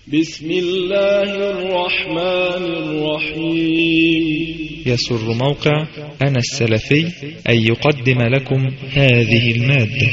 بسم الله الرحمن الرحيم يسر موقع أنا السلفي أن يقدم لكم هذه المادة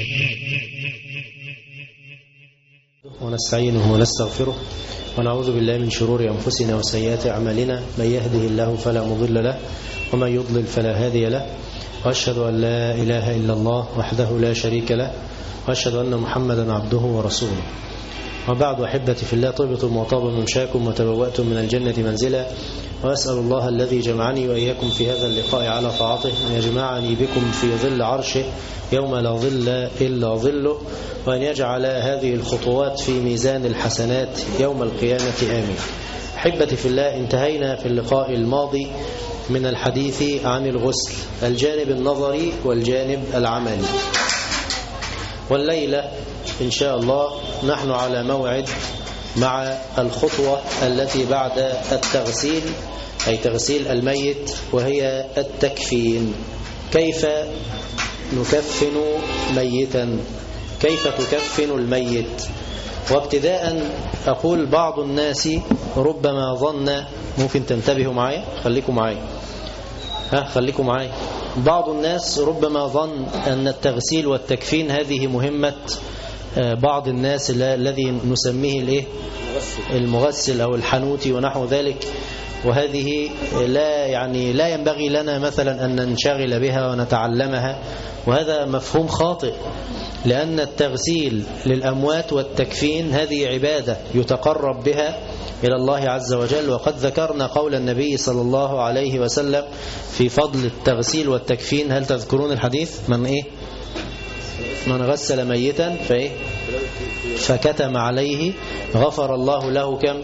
ونستعينه ونستغفره ونعوذ بالله من شرور أنفسنا وسيئات أعمالنا من يهده الله فلا مضل له ومن يضلل فلا هادي له وأشهد أن لا إله إلا الله وحده لا شريك له وأشهد أن محمدا عبده ورسوله وبعد أحبتي في الله طيبتم وطاب ممشاكم وتبوأتم من الجنة منزلا وأسأل الله الذي جمعني وإياكم في هذا اللقاء على طاعته أن يجمعني بكم في ظل عرشه يوم لا ظل إلا ظله وأن يجعل هذه الخطوات في ميزان الحسنات يوم القيامة آمين أحبتي في الله انتهينا في اللقاء الماضي من الحديث عن الغسل الجانب النظري والجانب العملي والليلة إن شاء الله نحن على موعد مع الخطوة التي بعد التغسيل أي تغسيل الميت وهي التكفين كيف نكفن ميتا كيف تكفن الميت وابتداء أقول بعض الناس ربما ظن ممكن تنتبهوا معي خليكم معي ها خليكم معي بعض الناس ربما ظن أن التغسيل والتكفين هذه مهمة بعض الناس الذي نسميه الايه المغسل او الحنوتي ونحو ذلك وهذه لا يعني لا ينبغي لنا مثلا أن ننشغل بها ونتعلمها وهذا مفهوم خاطئ لأن التغسيل للأموات والتكفين هذه عبادة يتقرب بها إلى الله عز وجل وقد ذكرنا قول النبي صلى الله عليه وسلم في فضل التغسيل والتكفين هل تذكرون الحديث من إيه من غسل ميتا فإيه فكتم عليه غفر الله له كم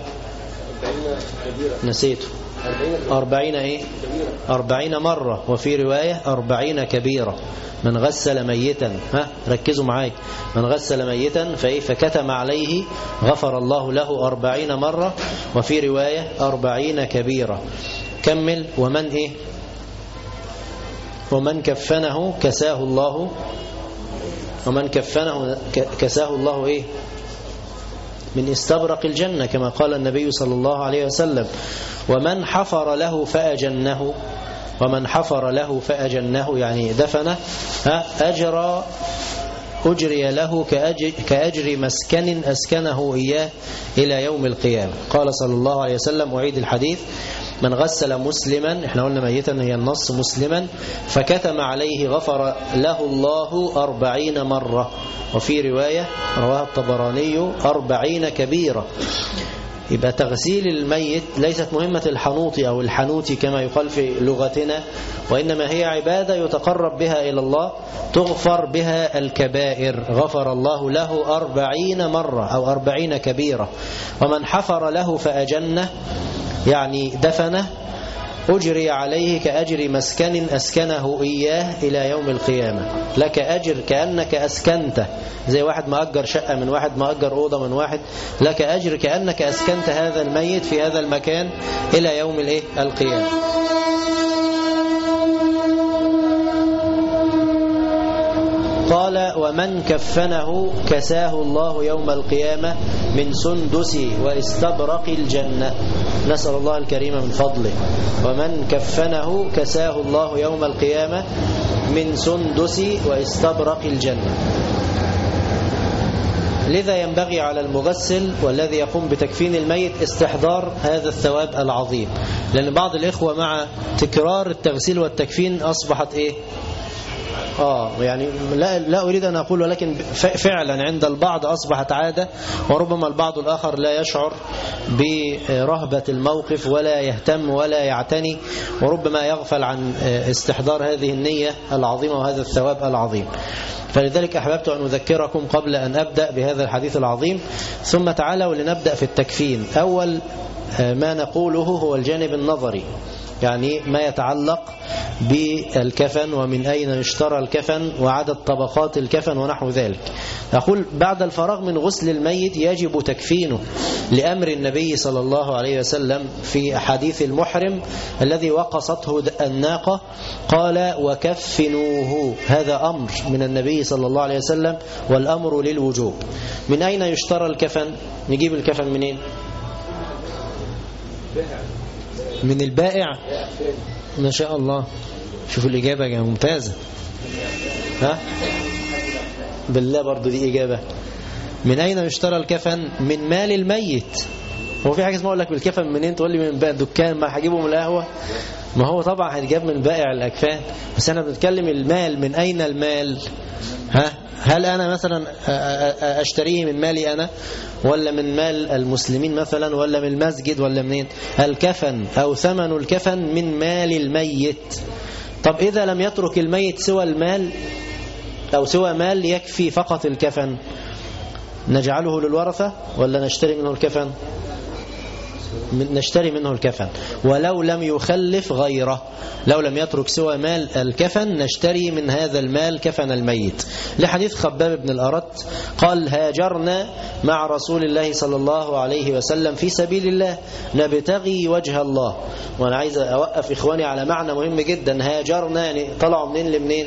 نسيته أربعين إيه أربعين مرة وفي رواية أربعين كبيرة من غسل ميتا ها ركزوا معاي من غسل ميتا فإيه فكتم عليه غفر الله له أربعين مرة وفي رواية أربعين كبيرة كمل ومن إيه ومن كفنه كساه الله ومن كفنه كساه الله إيه من استبرق الجنة كما قال النبي صلى الله عليه وسلم ومن حفر له فأجنه ومن حفر له فأجنه يعني دفنه أجرى أجري له كأجر, كأجر مسكن أسكنه إياه إلى يوم القيامة قال صلى الله عليه وسلم أعيد الحديث من غسل مسلما احنا قلنا ميتا هي النص مسلما فكتم عليه غفر له الله أربعين مرة وفي رواية رواها الطبراني أربعين كبيرة يبقى تغسيل الميت ليست مهمة الحنوط أو الحنوت كما يقال في لغتنا وإنما هي عبادة يتقرب بها إلى الله تغفر بها الكبائر غفر الله له أربعين مرة أو أربعين كبيرة ومن حفر له فأجنه يعني دفنه أجري عليه كأجر مسكن أسكنه إياه إلى يوم القيامة لك أجر كأنك أسكنته زي واحد مأجر شقة من واحد مأجر أوضة من واحد لك أجر كأنك أسكنت هذا الميت في هذا المكان إلى يوم الإيه؟ القيامة قال ومن كفنه كساه الله يوم القيامة من سندس واستبرق الجنة نسأل الله الكريم من فضله ومن كفنه كساه الله يوم القيامة من سندس واستبرق الجنة لذا ينبغي على المغسل والذي يقوم بتكفين الميت استحضار هذا الثواب العظيم لأن بعض الإخوة مع تكرار التغسيل والتكفين أصبحت إيه آه يعني لا, لا أريد أن أقول ولكن فعلا عند البعض أصبحت عادة وربما البعض الآخر لا يشعر برهبة الموقف ولا يهتم ولا يعتني وربما يغفل عن استحضار هذه النية العظيمة وهذا الثواب العظيم فلذلك أحببت أن أذكركم قبل أن أبدأ بهذا الحديث العظيم ثم تعالوا لنبدأ في التكفين أول ما نقوله هو الجانب النظري يعني ما يتعلق بالكفن ومن أين يشترى الكفن وعدد طبقات الكفن ونحو ذلك أقول بعد الفراغ من غسل الميت يجب تكفينه لأمر النبي صلى الله عليه وسلم في حديث المحرم الذي وقصته الناقة قال وكفنوه هذا أمر من النبي صلى الله عليه وسلم والأمر للوجوب من أين يشترى الكفن نجيب الكفن منين من البائع ما شاء الله شوفوا الإجابة يا ممتازة ها بالله برضو دي إجابة من أين يشترى الكفن من مال الميت هو في حاجة اسمها أقول لك بالكفن منين تقول لي من بقى دكان ما هجيبه من القهوة ما هو طبعا هيتجاب من بائع الأكفان بس أنا بنتكلم المال من أين المال ها هل أنا مثلا أشتريه من مالي أنا ولا من مال المسلمين مثلا ولا من المسجد ولا منين الكفن أو ثمن الكفن من مال الميت طب إذا لم يترك الميت سوى المال أو سوى مال يكفي فقط الكفن نجعله للورثة ولا نشتري منه الكفن نشتري منه الكفن ولو لم يخلف غيره لو لم يترك سوى مال الكفن نشتري من هذا المال كفن الميت لحديث خباب بن الأرت قال هاجرنا مع رسول الله صلى الله عليه وسلم في سبيل الله نبتغي وجه الله وأنا عايز أوقف إخواني على معنى مهم جدا هاجرنا يعني طلعوا منين لمنين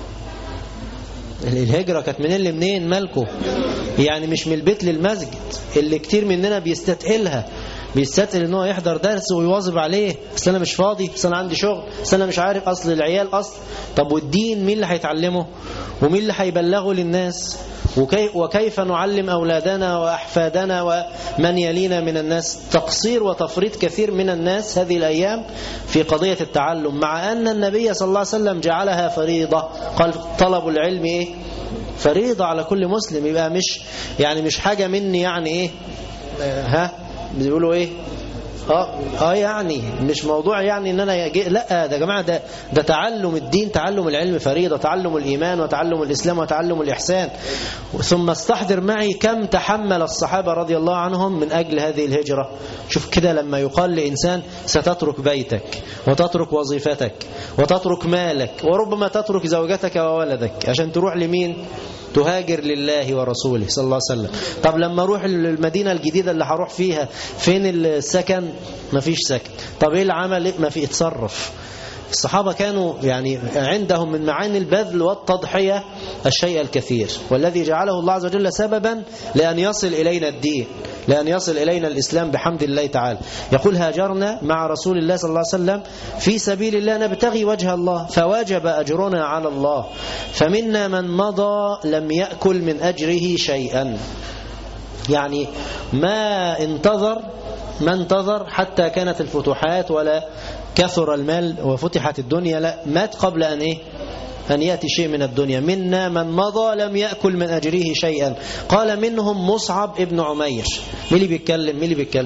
الهجرة كانت منين لمنين مالكم يعني مش من البيت للمسجد اللي كتير مننا بيستثقلها بيستثقل ان هو يحضر درس ويواظب عليه اصل انا مش فاضي اصل انا عندي شغل اصل انا مش عارف اصل العيال اصل طب والدين مين اللي هيتعلمه ومين اللي هيبلغه للناس وكي وكيف نعلم أولادنا وأحفادنا ومن يلينا من الناس تقصير وتفريط كثير من الناس هذه الأيام في قضية التعلم مع أن النبي صلى الله عليه وسلم جعلها فريضة قال طلب العلم إيه فريضة على كل مسلم يبقى مش يعني مش حاجة مني يعني إيه آه ها بيقولوا إيه اه اه يعني مش موضوع يعني ان انا يجي لا ده يا جماعه ده ده تعلم الدين تعلم العلم فريضه تعلم الايمان وتعلم الاسلام وتعلم الاحسان ثم استحضر معي كم تحمل الصحابه رضي الله عنهم من اجل هذه الهجره شوف كده لما يقال لانسان ستترك بيتك وتترك وظيفتك وتترك مالك وربما تترك زوجتك وولدك عشان تروح لمين تهاجر لله ورسوله صلى الله عليه وسلم طب لما اروح المدينة الجديدة اللي هروح فيها فين السكن مفيش سكن طب ايه العمل ما في اتصرف الصحابة كانوا يعني عندهم من معاني البذل والتضحية الشيء الكثير والذي جعله الله عز وجل سببا لأن يصل إلينا الدين لأن يصل إلينا الإسلام بحمد الله تعالى يقول هاجرنا مع رسول الله صلى الله عليه وسلم في سبيل الله نبتغي وجه الله فواجب أجرنا على الله فمنا من مضى لم يأكل من أجره شيئا يعني ما انتظر ما انتظر حتى كانت الفتوحات ولا كثر المال وفتحت الدنيا لا مات قبل أن إيه أن يأتي شيء من الدنيا منا من مضى لم يأكل من أجره شيئا قال منهم مصعب ابن عمير مين اللي بيتكلم مين اللي بيتكلم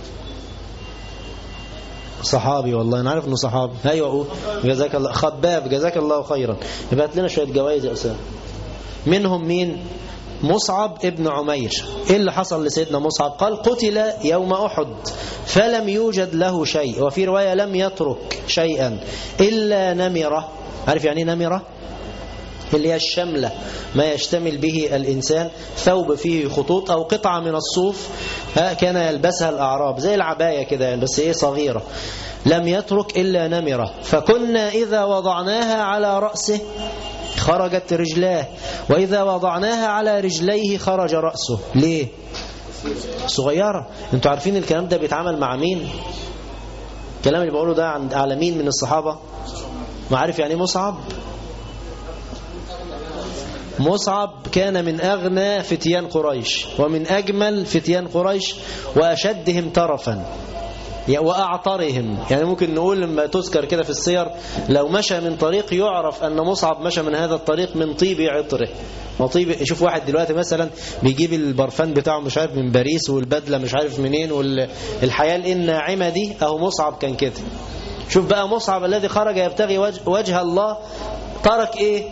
صحابي والله انا عارف انه صحابي ايوه اقول جزاك الله خباب جزاك الله خيرا يبقى لنا شويه جوائز يا اسامه منهم مين مصعب ابن عمير ايه اللي حصل لسيدنا مصعب قال قتل يوم احد فلم يوجد له شيء وفي روايه لم يترك شيئا الا نمره عارف يعني ايه نمره اللي هي الشملة ما يشتمل به الإنسان ثوب فيه خطوط أو قطعة من الصوف ها كان يلبسها الأعراب زي العباية كده يعني بس إيه صغيرة لم يترك إلا نمرة فكنا إذا وضعناها على رأسه خرجت رجلاه وإذا وضعناها على رجليه خرج رأسه ليه صغيرة انتوا عارفين الكلام ده بيتعامل مع مين الكلام اللي بقوله ده عند على مين من الصحابة ما عارف يعني مصعب مصعب كان من أغنى فتيان قريش ومن أجمل فتيان قريش وأشدهم طرفا وأعطرهم يعني ممكن نقول لما تذكر كده في السير لو مشى من طريق يعرف أن مصعب مشى من هذا الطريق من طيب عطره وطيب شوف واحد دلوقتي مثلا بيجيب البرفان بتاعه مش عارف من باريس والبدلة مش عارف منين والحياة الناعمة دي أهو مصعب كان كده شوف بقى مصعب الذي خرج يبتغي وجه, وجه الله ترك ايه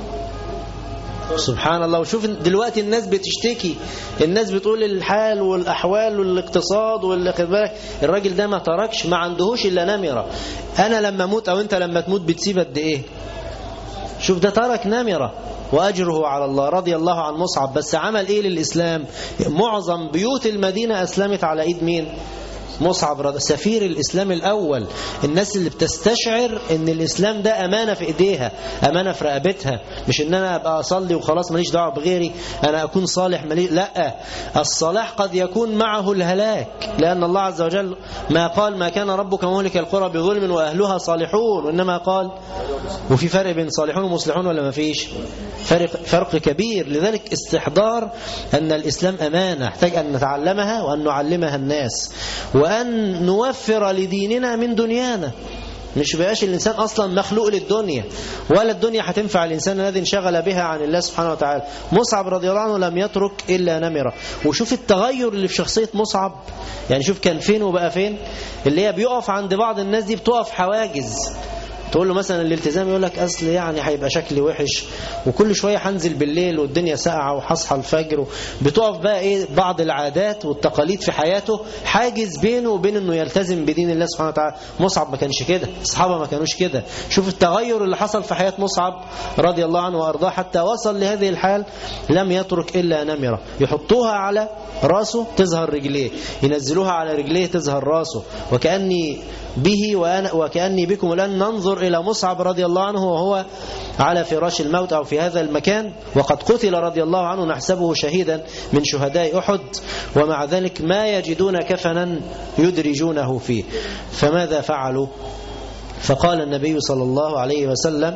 سبحان الله وشوف دلوقتي الناس بتشتكي الناس بتقول الحال والأحوال والاقتصاد واللي بالك الراجل ده ما تركش ما عندهوش إلا نمرة أنا لما أموت أو أنت لما تموت بتسيب قد إيه شوف ده ترك نمرة وأجره على الله رضي الله عن مصعب بس عمل إيه للإسلام معظم بيوت المدينة أسلمت على إيد مين مصعب رضي سفير الإسلام الأول الناس اللي بتستشعر ان الإسلام ده أمانة في إيديها أمانة في رقبتها مش ان أنا أبقى أصلي وخلاص ماليش دعوة بغيري أنا أكون صالح مالي لا الصلاح قد يكون معه الهلاك لأن الله عز وجل ما قال ما كان ربك مهلك القرى بظلم وأهلها صالحون وإنما قال وفي فرق بين صالحون ومصلحون ولا ما فيش فرق, فرق كبير لذلك استحضار أن الإسلام أمانة يحتاج أن نتعلمها وأن نعلمها الناس وأن نوفر لديننا من دنيانا مش بقاش الإنسان أصلا مخلوق للدنيا ولا الدنيا هتنفع الإنسان الذي انشغل بها عن الله سبحانه وتعالى مصعب رضي الله عنه لم يترك إلا نمرة وشوف التغير اللي في شخصية مصعب يعني شوف كان فين وبقى فين اللي هي بيقف عند بعض الناس دي بتقف حواجز تقول له مثلا الالتزام يقول لك اصل يعني هيبقى شكلي وحش وكل شويه هنزل بالليل والدنيا ساقعه وهصحى الفجر بتقف بقى ايه بعض العادات والتقاليد في حياته حاجز بينه وبين انه يلتزم بدين الله سبحانه وتعالى مصعب ما كانش كده اصحابه ما كانوش كده شوف التغير اللي حصل في حياه مصعب رضي الله عنه وارضاه حتى وصل لهذه الحال لم يترك الا نمره يحطوها على راسه تظهر رجليه ينزلوها على رجليه تظهر راسه وكاني به وأنا وكأني بكم الآن ننظر إلى مصعب رضي الله عنه وهو على فراش الموت أو في هذا المكان وقد قتل رضي الله عنه نحسبه شهيدا من شهداء أحد ومع ذلك ما يجدون كفنا يدرجونه فيه فماذا فعلوا فقال النبي صلى الله عليه وسلم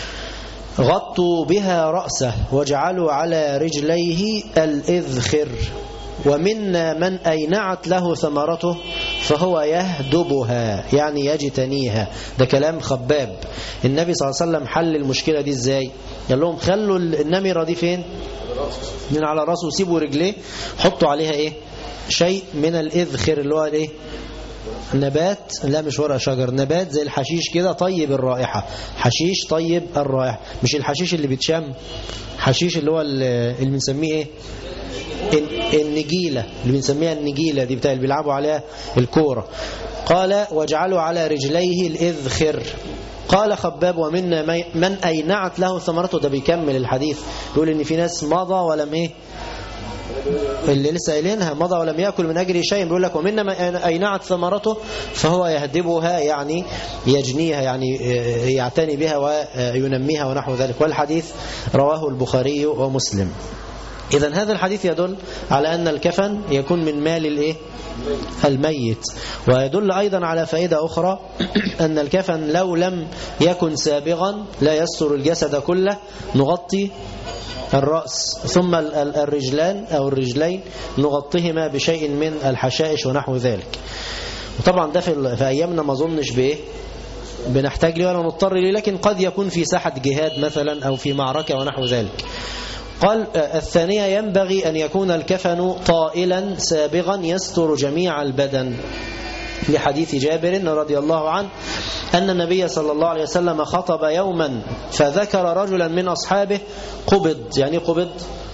غطوا بها رأسه واجعلوا على رجليه الإذخر ومنا من أينعت له ثمرته فهو يهدبها يعني يجتنيها ده كلام خباب النبي صلى الله عليه وسلم حل المشكلة دي ازاي قال لهم خلوا النمرة دي فين من على راسه وسيبوا رجليه حطوا عليها ايه شيء من الإذخر اللي هو الايه نبات لا مش ورق شجر نبات زي الحشيش كده طيب الرائحة حشيش طيب الرائحة مش الحشيش اللي بيتشم حشيش اللي هو اللي بنسميه ايه النجيلة اللي بنسميها النجيلة دي بتاع اللي بيلعبوا عليها الكورة قال واجعلوا على رجليه الإذخر قال خباب ومنا من أينعت له ثمرته ده بيكمل الحديث يقول إن في ناس مضى ولم إيه اللي لسه قايلينها مضى ولم يأكل من أجل شيء بيقول لك ومنا من أينعت ثمرته فهو يهدبها يعني يجنيها يعني يعتني بها وينميها ونحو ذلك والحديث رواه البخاري ومسلم إذا هذا الحديث يدل على أن الكفن يكون من مال الإيه؟ الميت ويدل أيضا على فائدة أخرى أن الكفن لو لم يكن سابغا لا يستر الجسد كله نغطي الرأس ثم الرجلان أو الرجلين نغطيهما بشيء من الحشائش ونحو ذلك وطبعا ده في أيامنا ما ظنش بإيه بنحتاج ليه ولا نضطر ليه لكن قد يكون في ساحة جهاد مثلا أو في معركة ونحو ذلك قال الثانية ينبغي أن يكون الكفن طائلا سابغا يستر جميع البدن لحديث جابر رضي الله عنه أن النبي صلى الله عليه وسلم خطب يوما فذكر رجلا من أصحابه قبض يعني قبض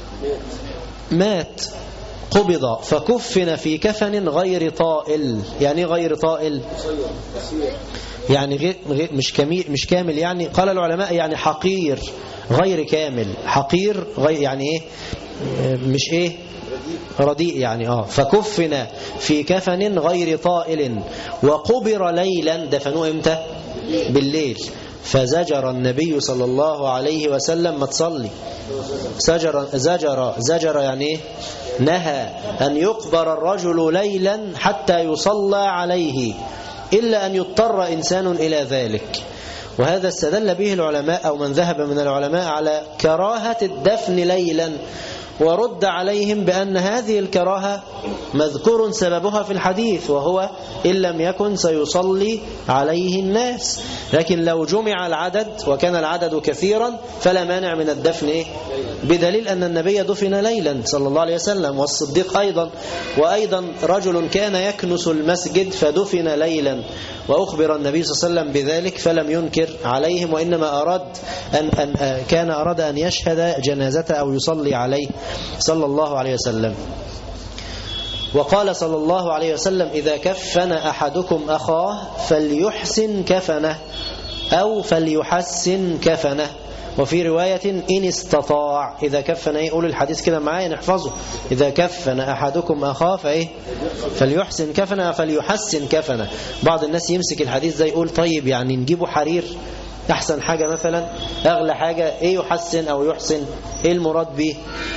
مات قبض فكفن في كفن غير طائل يعني غير طائل يعني غير غير مش كامل مش كامل يعني قال العلماء يعني حقير غير كامل حقير غير يعني ايه مش ايه رديء يعني اه فكفن في كفن غير طائل وقبر ليلا دفنوه امتى بالليل فزجر النبي صلى الله عليه وسلم ما تصلي زجر زجر زجر يعني ايه نهى أن يقبر الرجل ليلا حتى يصلى عليه إلا أن يضطر إنسان إلى ذلك وهذا استدل به العلماء أو من ذهب من العلماء على كراهة الدفن ليلا ورد عليهم بأن هذه الكراهة مذكور سببها في الحديث وهو إن لم يكن سيصلي عليه الناس لكن لو جمع العدد وكان العدد كثيرا فلا مانع من الدفن إيه؟ بدليل أن النبي دفن ليلا صلى الله عليه وسلم والصديق أيضا وأيضا رجل كان يكنس المسجد فدفن ليلا وأخبر النبي صلى الله عليه وسلم بذلك فلم ينكر عليهم وإنما أراد أن, أن كان أراد أن يشهد جنازته أو يصلي عليه صلى الله عليه وسلم وقال صلى الله عليه وسلم إذا كفن أحدكم أخاه فليحسن كفنه أو فليحسن كفنه وفي رواية إن استطاع إذا كفن إيه قول الحديث كده معايا نحفظه إذا كفن أحدكم أخاه فإيه فليحسن كفنه فليحسن كفنه بعض الناس يمسك الحديث ده يقول طيب يعني نجيبه حرير أحسن حاجة مثلا أغلى حاجة إيه يحسن أو يحسن إيه المراد به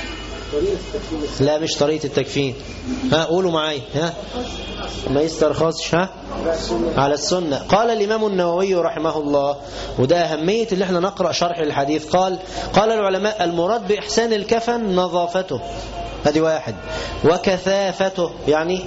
لا مش طريقة التكفين ها قولوا معايا ها ما يسترخصش ها على السنة قال الإمام النووي رحمه الله وده أهمية اللي احنا نقرأ شرح الحديث قال قال العلماء المراد بإحسان الكفن نظافته هذه واحد وكثافته يعني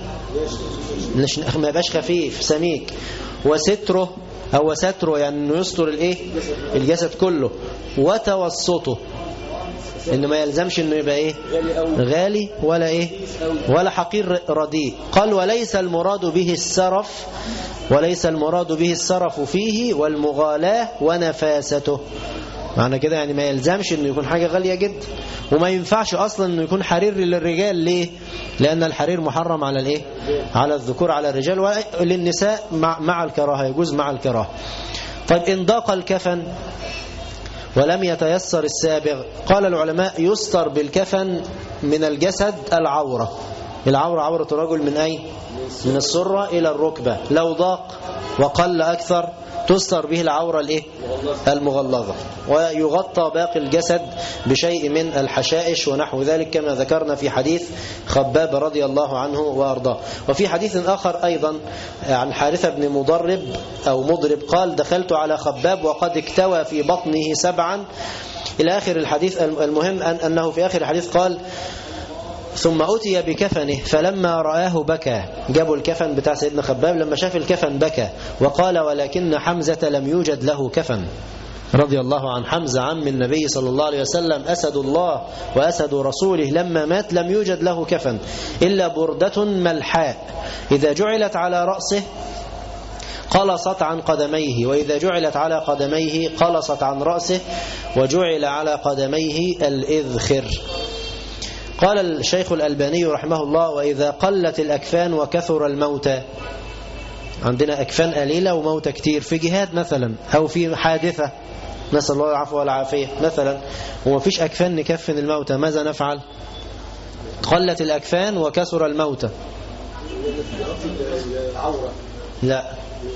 ما يبقاش خفيف سميك وستره أو ستره يعني انه يستر الايه الجسد كله وتوسطه ان ما يلزمش انه يبقى ايه غالي ولا ايه ولا حقير رديء قال وليس المراد به السرف وليس المراد به السرف فيه والمغالاة ونفاسته معنى كده يعني ما يلزمش انه يكون حاجة غالية جدا وما ينفعش اصلا انه يكون حرير للرجال ليه لان الحرير محرم على الايه على الذكور على الرجال وللنساء مع, مع الكراهه يجوز مع الكراهه طيب ان ضاق الكفن ولم يتيسر السابغ قال العلماء يستر بالكفن من الجسد العورة العورة عورة الرجل من أي من السرة إلى الركبة لو ضاق وقل أكثر تستر به العورة الايه المغلظة ويغطى باقي الجسد بشيء من الحشائش ونحو ذلك كما ذكرنا في حديث خباب رضي الله عنه وأرضاه وفي حديث آخر أيضا عن حارثة بن مضرب أو مضرب قال دخلت على خباب وقد اكتوى في بطنه سبعا إلى آخر الحديث المهم أن أنه في آخر الحديث قال ثم أتي بكفنه فلما رآه بكى جابوا الكفن بتاع سيدنا خباب لما شاف الكفن بكى وقال ولكن حمزة لم يوجد له كفن رضي الله عن حمزة عم النبي صلى الله عليه وسلم أسد الله وأسد رسوله لما مات لم يوجد له كفن إلا بردة ملحاء إذا جعلت على رأسه قلصت عن قدميه وإذا جعلت على قدميه قلصت عن رأسه وجعل على قدميه الإذخر قال الشيخ الألباني رحمه الله وإذا قلت الأكفان وكثر الموتى عندنا أكفان قليلة وموتى كتير في جهاد مثلا أو في حادثة نسأل الله العفو والعافية مثلا وما فيش أكفان نكفن الموتى ماذا نفعل قلت الأكفان وكثر الموتى لا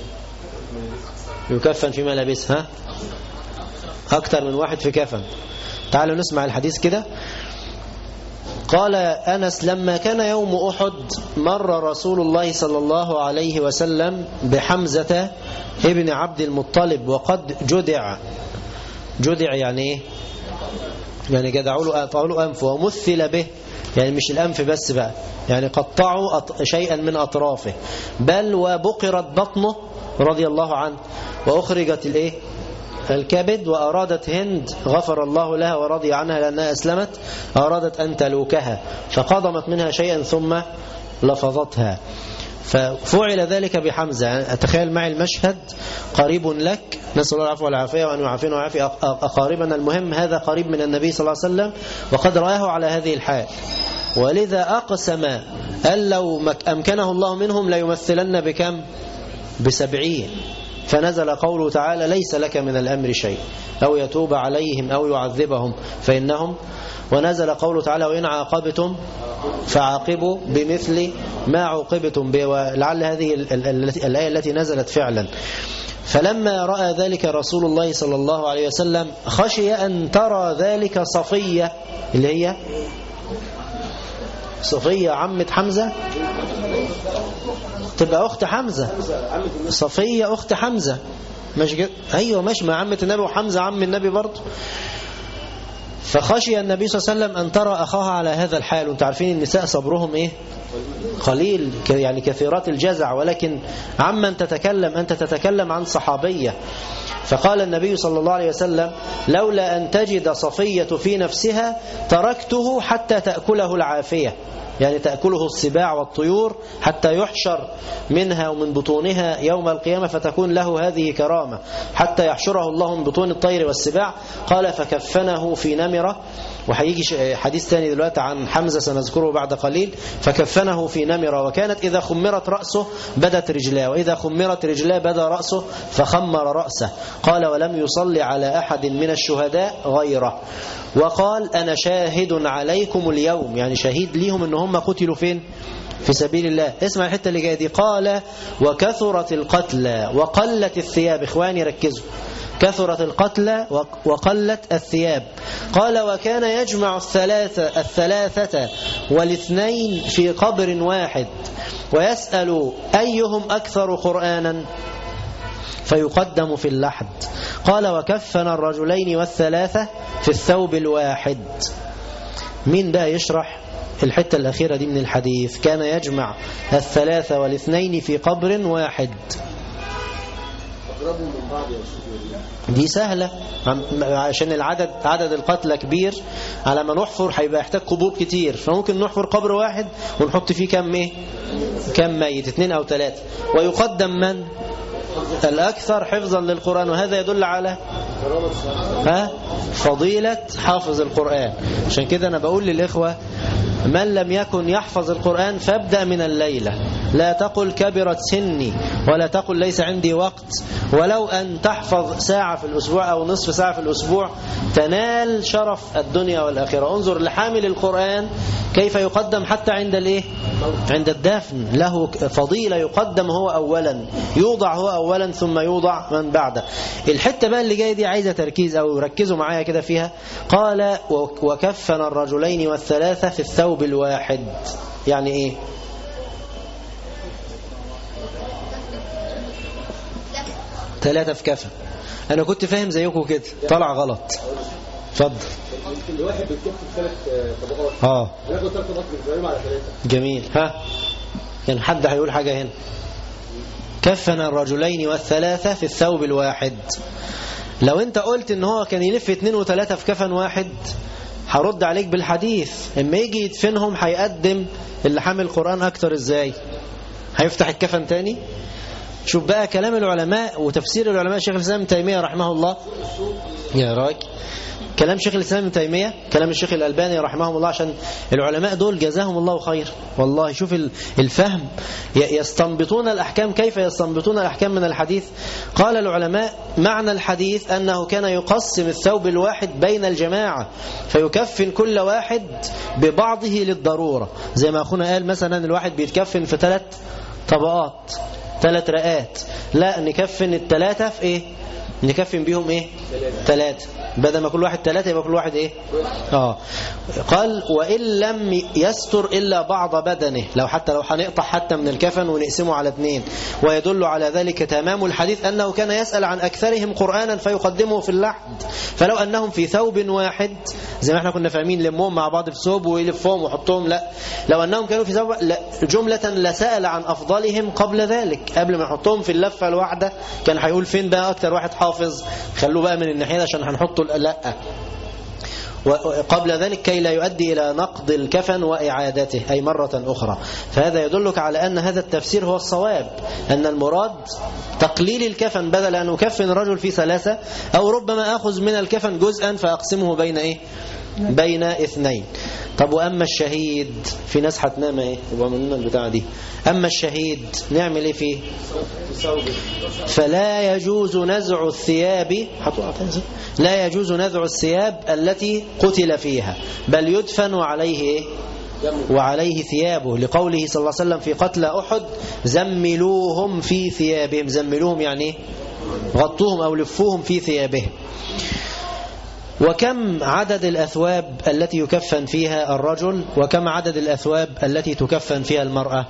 يكفن في ملابسها أكثر من واحد في كفن تعالوا نسمع الحديث كده قال أنس لما كان يوم أحد مر رسول الله صلى الله عليه وسلم بحمزة ابن عبد المطلب وقد جدع جدع يعني ايه يعني جدعوا له قطعوا له أنفه ومثل به يعني مش الأنف بس بقى يعني قطعوا شيئا من أطرافه بل وبقرت بطنه رضي الله عنه وأخرجت الايه الكبد وأرادت هند غفر الله لها ورضي عنها لأنها أسلمت أرادت أن تلوكها فقضمت منها شيئا ثم لفظتها ففعل ذلك بحمزة يعني أتخيل معي المشهد قريب لك نسأل الله العفو والعافية وأن يعافينا ويعافي أقاربنا المهم هذا قريب من النبي صلى الله عليه وسلم وقد رآه على هذه الحال ولذا أقسم أن لو أمكنه الله منهم ليمثلن بكم بسبعين فنزل قوله تعالى ليس لك من الأمر شيء أو يتوب عليهم أو يعذبهم فإنهم ونزل قوله تعالى وإن عاقبتم فعاقبوا بمثل ما عوقبتم به ولعل هذه الآية التي نزلت فعلا فلما رأى ذلك رسول الله صلى الله عليه وسلم خشي أن ترى ذلك صفية اللي هي صفية عمة حمزة تبقى أخت حمزة صفية أخت حمزة مش جد... أيوة مش مع عمة النبي وحمزة عم النبي برضه فخشي النبي صلى الله عليه وسلم أن ترى أخاها على هذا الحال وانتم عارفين النساء صبرهم إيه قليل يعني كثيرات الجزع ولكن عمن تتكلم أنت تتكلم عن صحابية فقال النبي صلى الله عليه وسلم لولا أن تجد صفية في نفسها تركته حتى تأكله العافية يعني تأكله السباع والطيور حتى يحشر منها ومن بطونها يوم القيامة فتكون له هذه كرامة حتى يحشره الله من بطون الطير والسباع قال فكفنه في نمرة وهيجي حديث ثاني دلوقتي عن حمزة سنذكره بعد قليل فكفنه في نمرة وكانت إذا خمرت رأسه بدت رجلاه وإذا خمرت رجلاه بدا رأسه فخمر رأسه قال ولم يصلي على أحد من الشهداء غيره وقال أنا شاهد عليكم اليوم يعني شهيد ليهم أن هم قتلوا فين في سبيل الله اسمع الحتة اللي جايه دي قال وكثرت القتلى وقلت الثياب إخواني ركزوا كثرت القتلى وقلت الثياب قال وكان يجمع الثلاثة, الثلاثة والاثنين في قبر واحد ويسأل أيهم أكثر قرآنا فيقدم في اللحد قال وكفن الرجلين والثلاثة في الثوب الواحد مين بقى يشرح الحتة الأخيرة دي من الحديث كان يجمع الثلاثة والاثنين في قبر واحد دي سهلة عشان العدد عدد القتلى كبير على ما نحفر هيبقى يحتاج قبور كتير فممكن نحفر قبر واحد ونحط فيه كم ايه كم ميت اثنين او ثلاثة ويقدم من الأكثر حفظا للقرآن وهذا يدل على ها فضيلة حافظ القرآن عشان كده أنا بقول للإخوة من لم يكن يحفظ القرآن فابدأ من الليلة لا تقل كبرت سني ولا تقل ليس عندي وقت ولو أن تحفظ ساعة في الأسبوع أو نصف ساعة في الأسبوع تنال شرف الدنيا والآخرة انظر لحامل القرآن كيف يقدم حتى عند الايه عند الدفن له فضيلة يقدم هو أولا يوضع هو أولا ثم يوضع من بعده الحتة بقى اللي جاية دي عايزة تركيز أو ركزوا معايا كده فيها قال وكفن الرجلين والثلاثة في الثوب الواحد يعني ايه ثلاثة في كفن أنا كنت فاهم زيكم كده طلع غلط اتفضل الواحد بيتكتب ثلاث طبقات اه هناخد ثلاث طبقات بنقسمهم على ثلاثة جميل ها كان حد هيقول حاجة هنا كفن الرجلين والثلاثة في الثوب الواحد لو انت قلت ان هو كان يلف اتنين وثلاثة في كفن واحد هرد عليك بالحديث اما يجي يدفنهم هيقدم اللي حامل القرآن اكتر ازاي هيفتح الكفن تاني شوف بقى كلام العلماء وتفسير العلماء شيخ الإسلام ابن تيمية رحمه الله يا راجل كلام شيخ الإسلام ابن تيمية كلام الشيخ الألباني رحمهم الله عشان العلماء دول جزاهم الله خير والله شوف الفهم يستنبطون الأحكام كيف يستنبطون الأحكام من الحديث قال العلماء معنى الحديث أنه كان يقسم الثوب الواحد بين الجماعة فيكفن كل واحد ببعضه للضرورة زي ما أخونا قال مثلا الواحد بيتكفن في ثلاث طبقات ثلاث رئات لا نكفن الثلاثة في ايه نكفن بيهم ايه ثلاثة بدل ما كل واحد ثلاثة يبقى كل واحد ايه اه قال وإن لم يستر إلا بعض بدنه لو حتى لو هنقطع حتى من الكفن ونقسمه على اثنين ويدل على ذلك تمام الحديث أنه كان يسأل عن أكثرهم قرآنا فيقدمه في اللحد فلو أنهم في ثوب واحد زي ما احنا كنا فاهمين لمهم مع بعض في ثوب ويلفهم ويحطهم لا لو أنهم كانوا في ثوب لا جملة لسأل عن أفضلهم قبل ذلك قبل ما يحطهم في اللفة الواحدة كان هيقول فين بقى أكتر واحد حافظ خلوه بقى من الناحية عشان هنحطه لا وقبل ذلك كي لا يؤدي إلى نقض الكفن وإعادته أي مرة أخرى فهذا يدلك على أن هذا التفسير هو الصواب أن المراد تقليل الكفن بدل أن أكفن الرجل في ثلاثة أو ربما أخذ من الكفن جزءا فأقسمه بين إيه بين اثنين طب وأما الشهيد في ناس هتنام ايه يبقى من البتاعة دي أما الشهيد نعمل ايه فيه فلا يجوز نزع الثياب لا يجوز نزع الثياب التي قتل فيها بل يدفن وعليه ايه وعليه ثيابه لقوله صلى الله عليه وسلم في قتل أحد زملوهم في ثيابهم زملوهم يعني غطوهم أو لفوهم في ثيابهم وكم عدد الأثواب التي يكفن فيها الرجل وكم عدد الأثواب التي تكفن فيها المرأة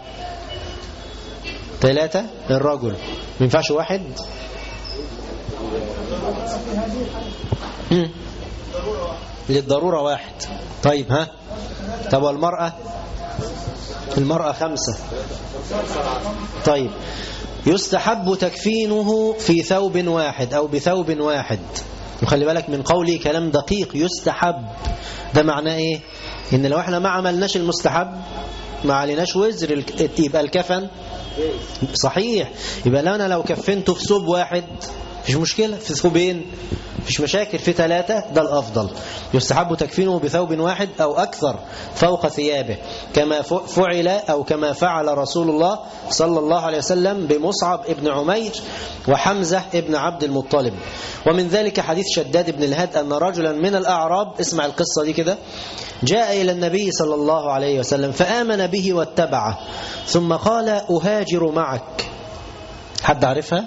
ثلاثة الرجل ما ينفعش واحد للضرورة واحد طيب ها طب والمرأة المرأة خمسة طيب يستحب تكفينه في ثوب واحد أو بثوب واحد وخلي بالك من قولي كلام دقيق يستحب ده معناه ايه ان لو احنا ما عملناش المستحب ما عليناش وزر الك- يبقى الكفن صحيح يبقى لو انا لو كفنته في ثوب واحد مفيش مشكلة في ثوبين مفيش مشاكل في ثلاثة ده الأفضل يستحب تكفينه بثوب واحد أو أكثر فوق ثيابه كما ف- فعل أو كما فعل رسول الله صلى الله عليه وسلم بمصعب ابن عمير وحمزة ابن عبد المطلب ومن ذلك حديث شداد بن الهاد أن رجلا من الأعراب اسمع القصة دي كده جاء إلى النبي صلى الله عليه وسلم فآمن به واتبعه ثم قال أهاجر معك حد عارفها؟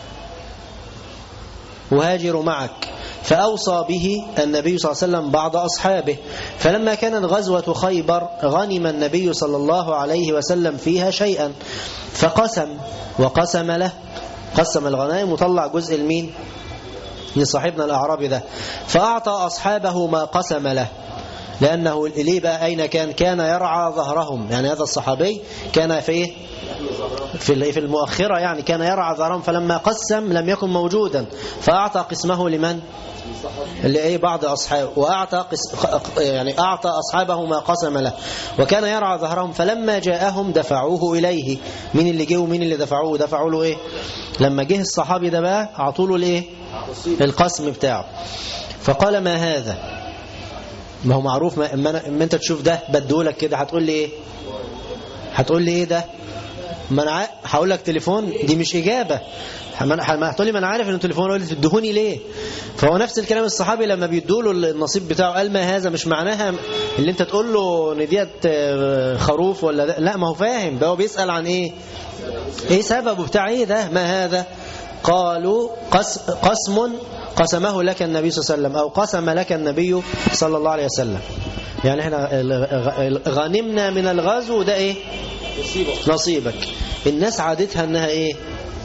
أهاجر معك فأوصى به النبي صلى الله عليه وسلم بعض أصحابه فلما كانت غزوة خيبر غنم النبي صلى الله عليه وسلم فيها شيئا فقسم وقسم له قسم الغنائم وطلع جزء المين لصاحبنا الأعرابي ده فأعطى أصحابه ما قسم له لأنه ليه بقى أين كان كان يرعى ظهرهم يعني هذا الصحابي كان في إيه؟ في في المؤخرة يعني كان يرعى ظهرهم فلما قسم لم يكن موجودا فأعطى قسمه لمن لأي بعض أصحابه وأعطى قس يعني أعطى أصحابه ما قسم له وكان يرعى ظهرهم فلما جاءهم دفعوه إليه مين اللي جه ومين اللي دفعوه دفعوا له إيه لما جه الصحابي ده بقى أعطوا له الإيه القسم بتاعه فقال ما هذا ما هو معروف ما, ما, أنا- ما انت تشوف ده بديهولك كده هتقول لي ايه هتقول لي ايه ده ما انا ع- هقول لك تليفون دي مش اجابه ما أنا- ما هتقول لي ما انا عارف ان التليفون قلت تدهوني ليه فهو نفس الكلام الصحابي لما بيدوا له النصيب بتاعه قال ما هذا مش معناها اللي انت تقول له ان ديت آه، خروف ولا ده. لا ما هو فاهم ده هو بيسال عن ايه ايه سببه بتاع ايه ده ما هذا قالوا قس قسم قسمه لك النبي صلى الله عليه وسلم او قسم لك النبي صلى الله عليه وسلم يعني احنا الغ- غنمنا من الغزو ده ايه نصيبك الناس عادتها انها ايه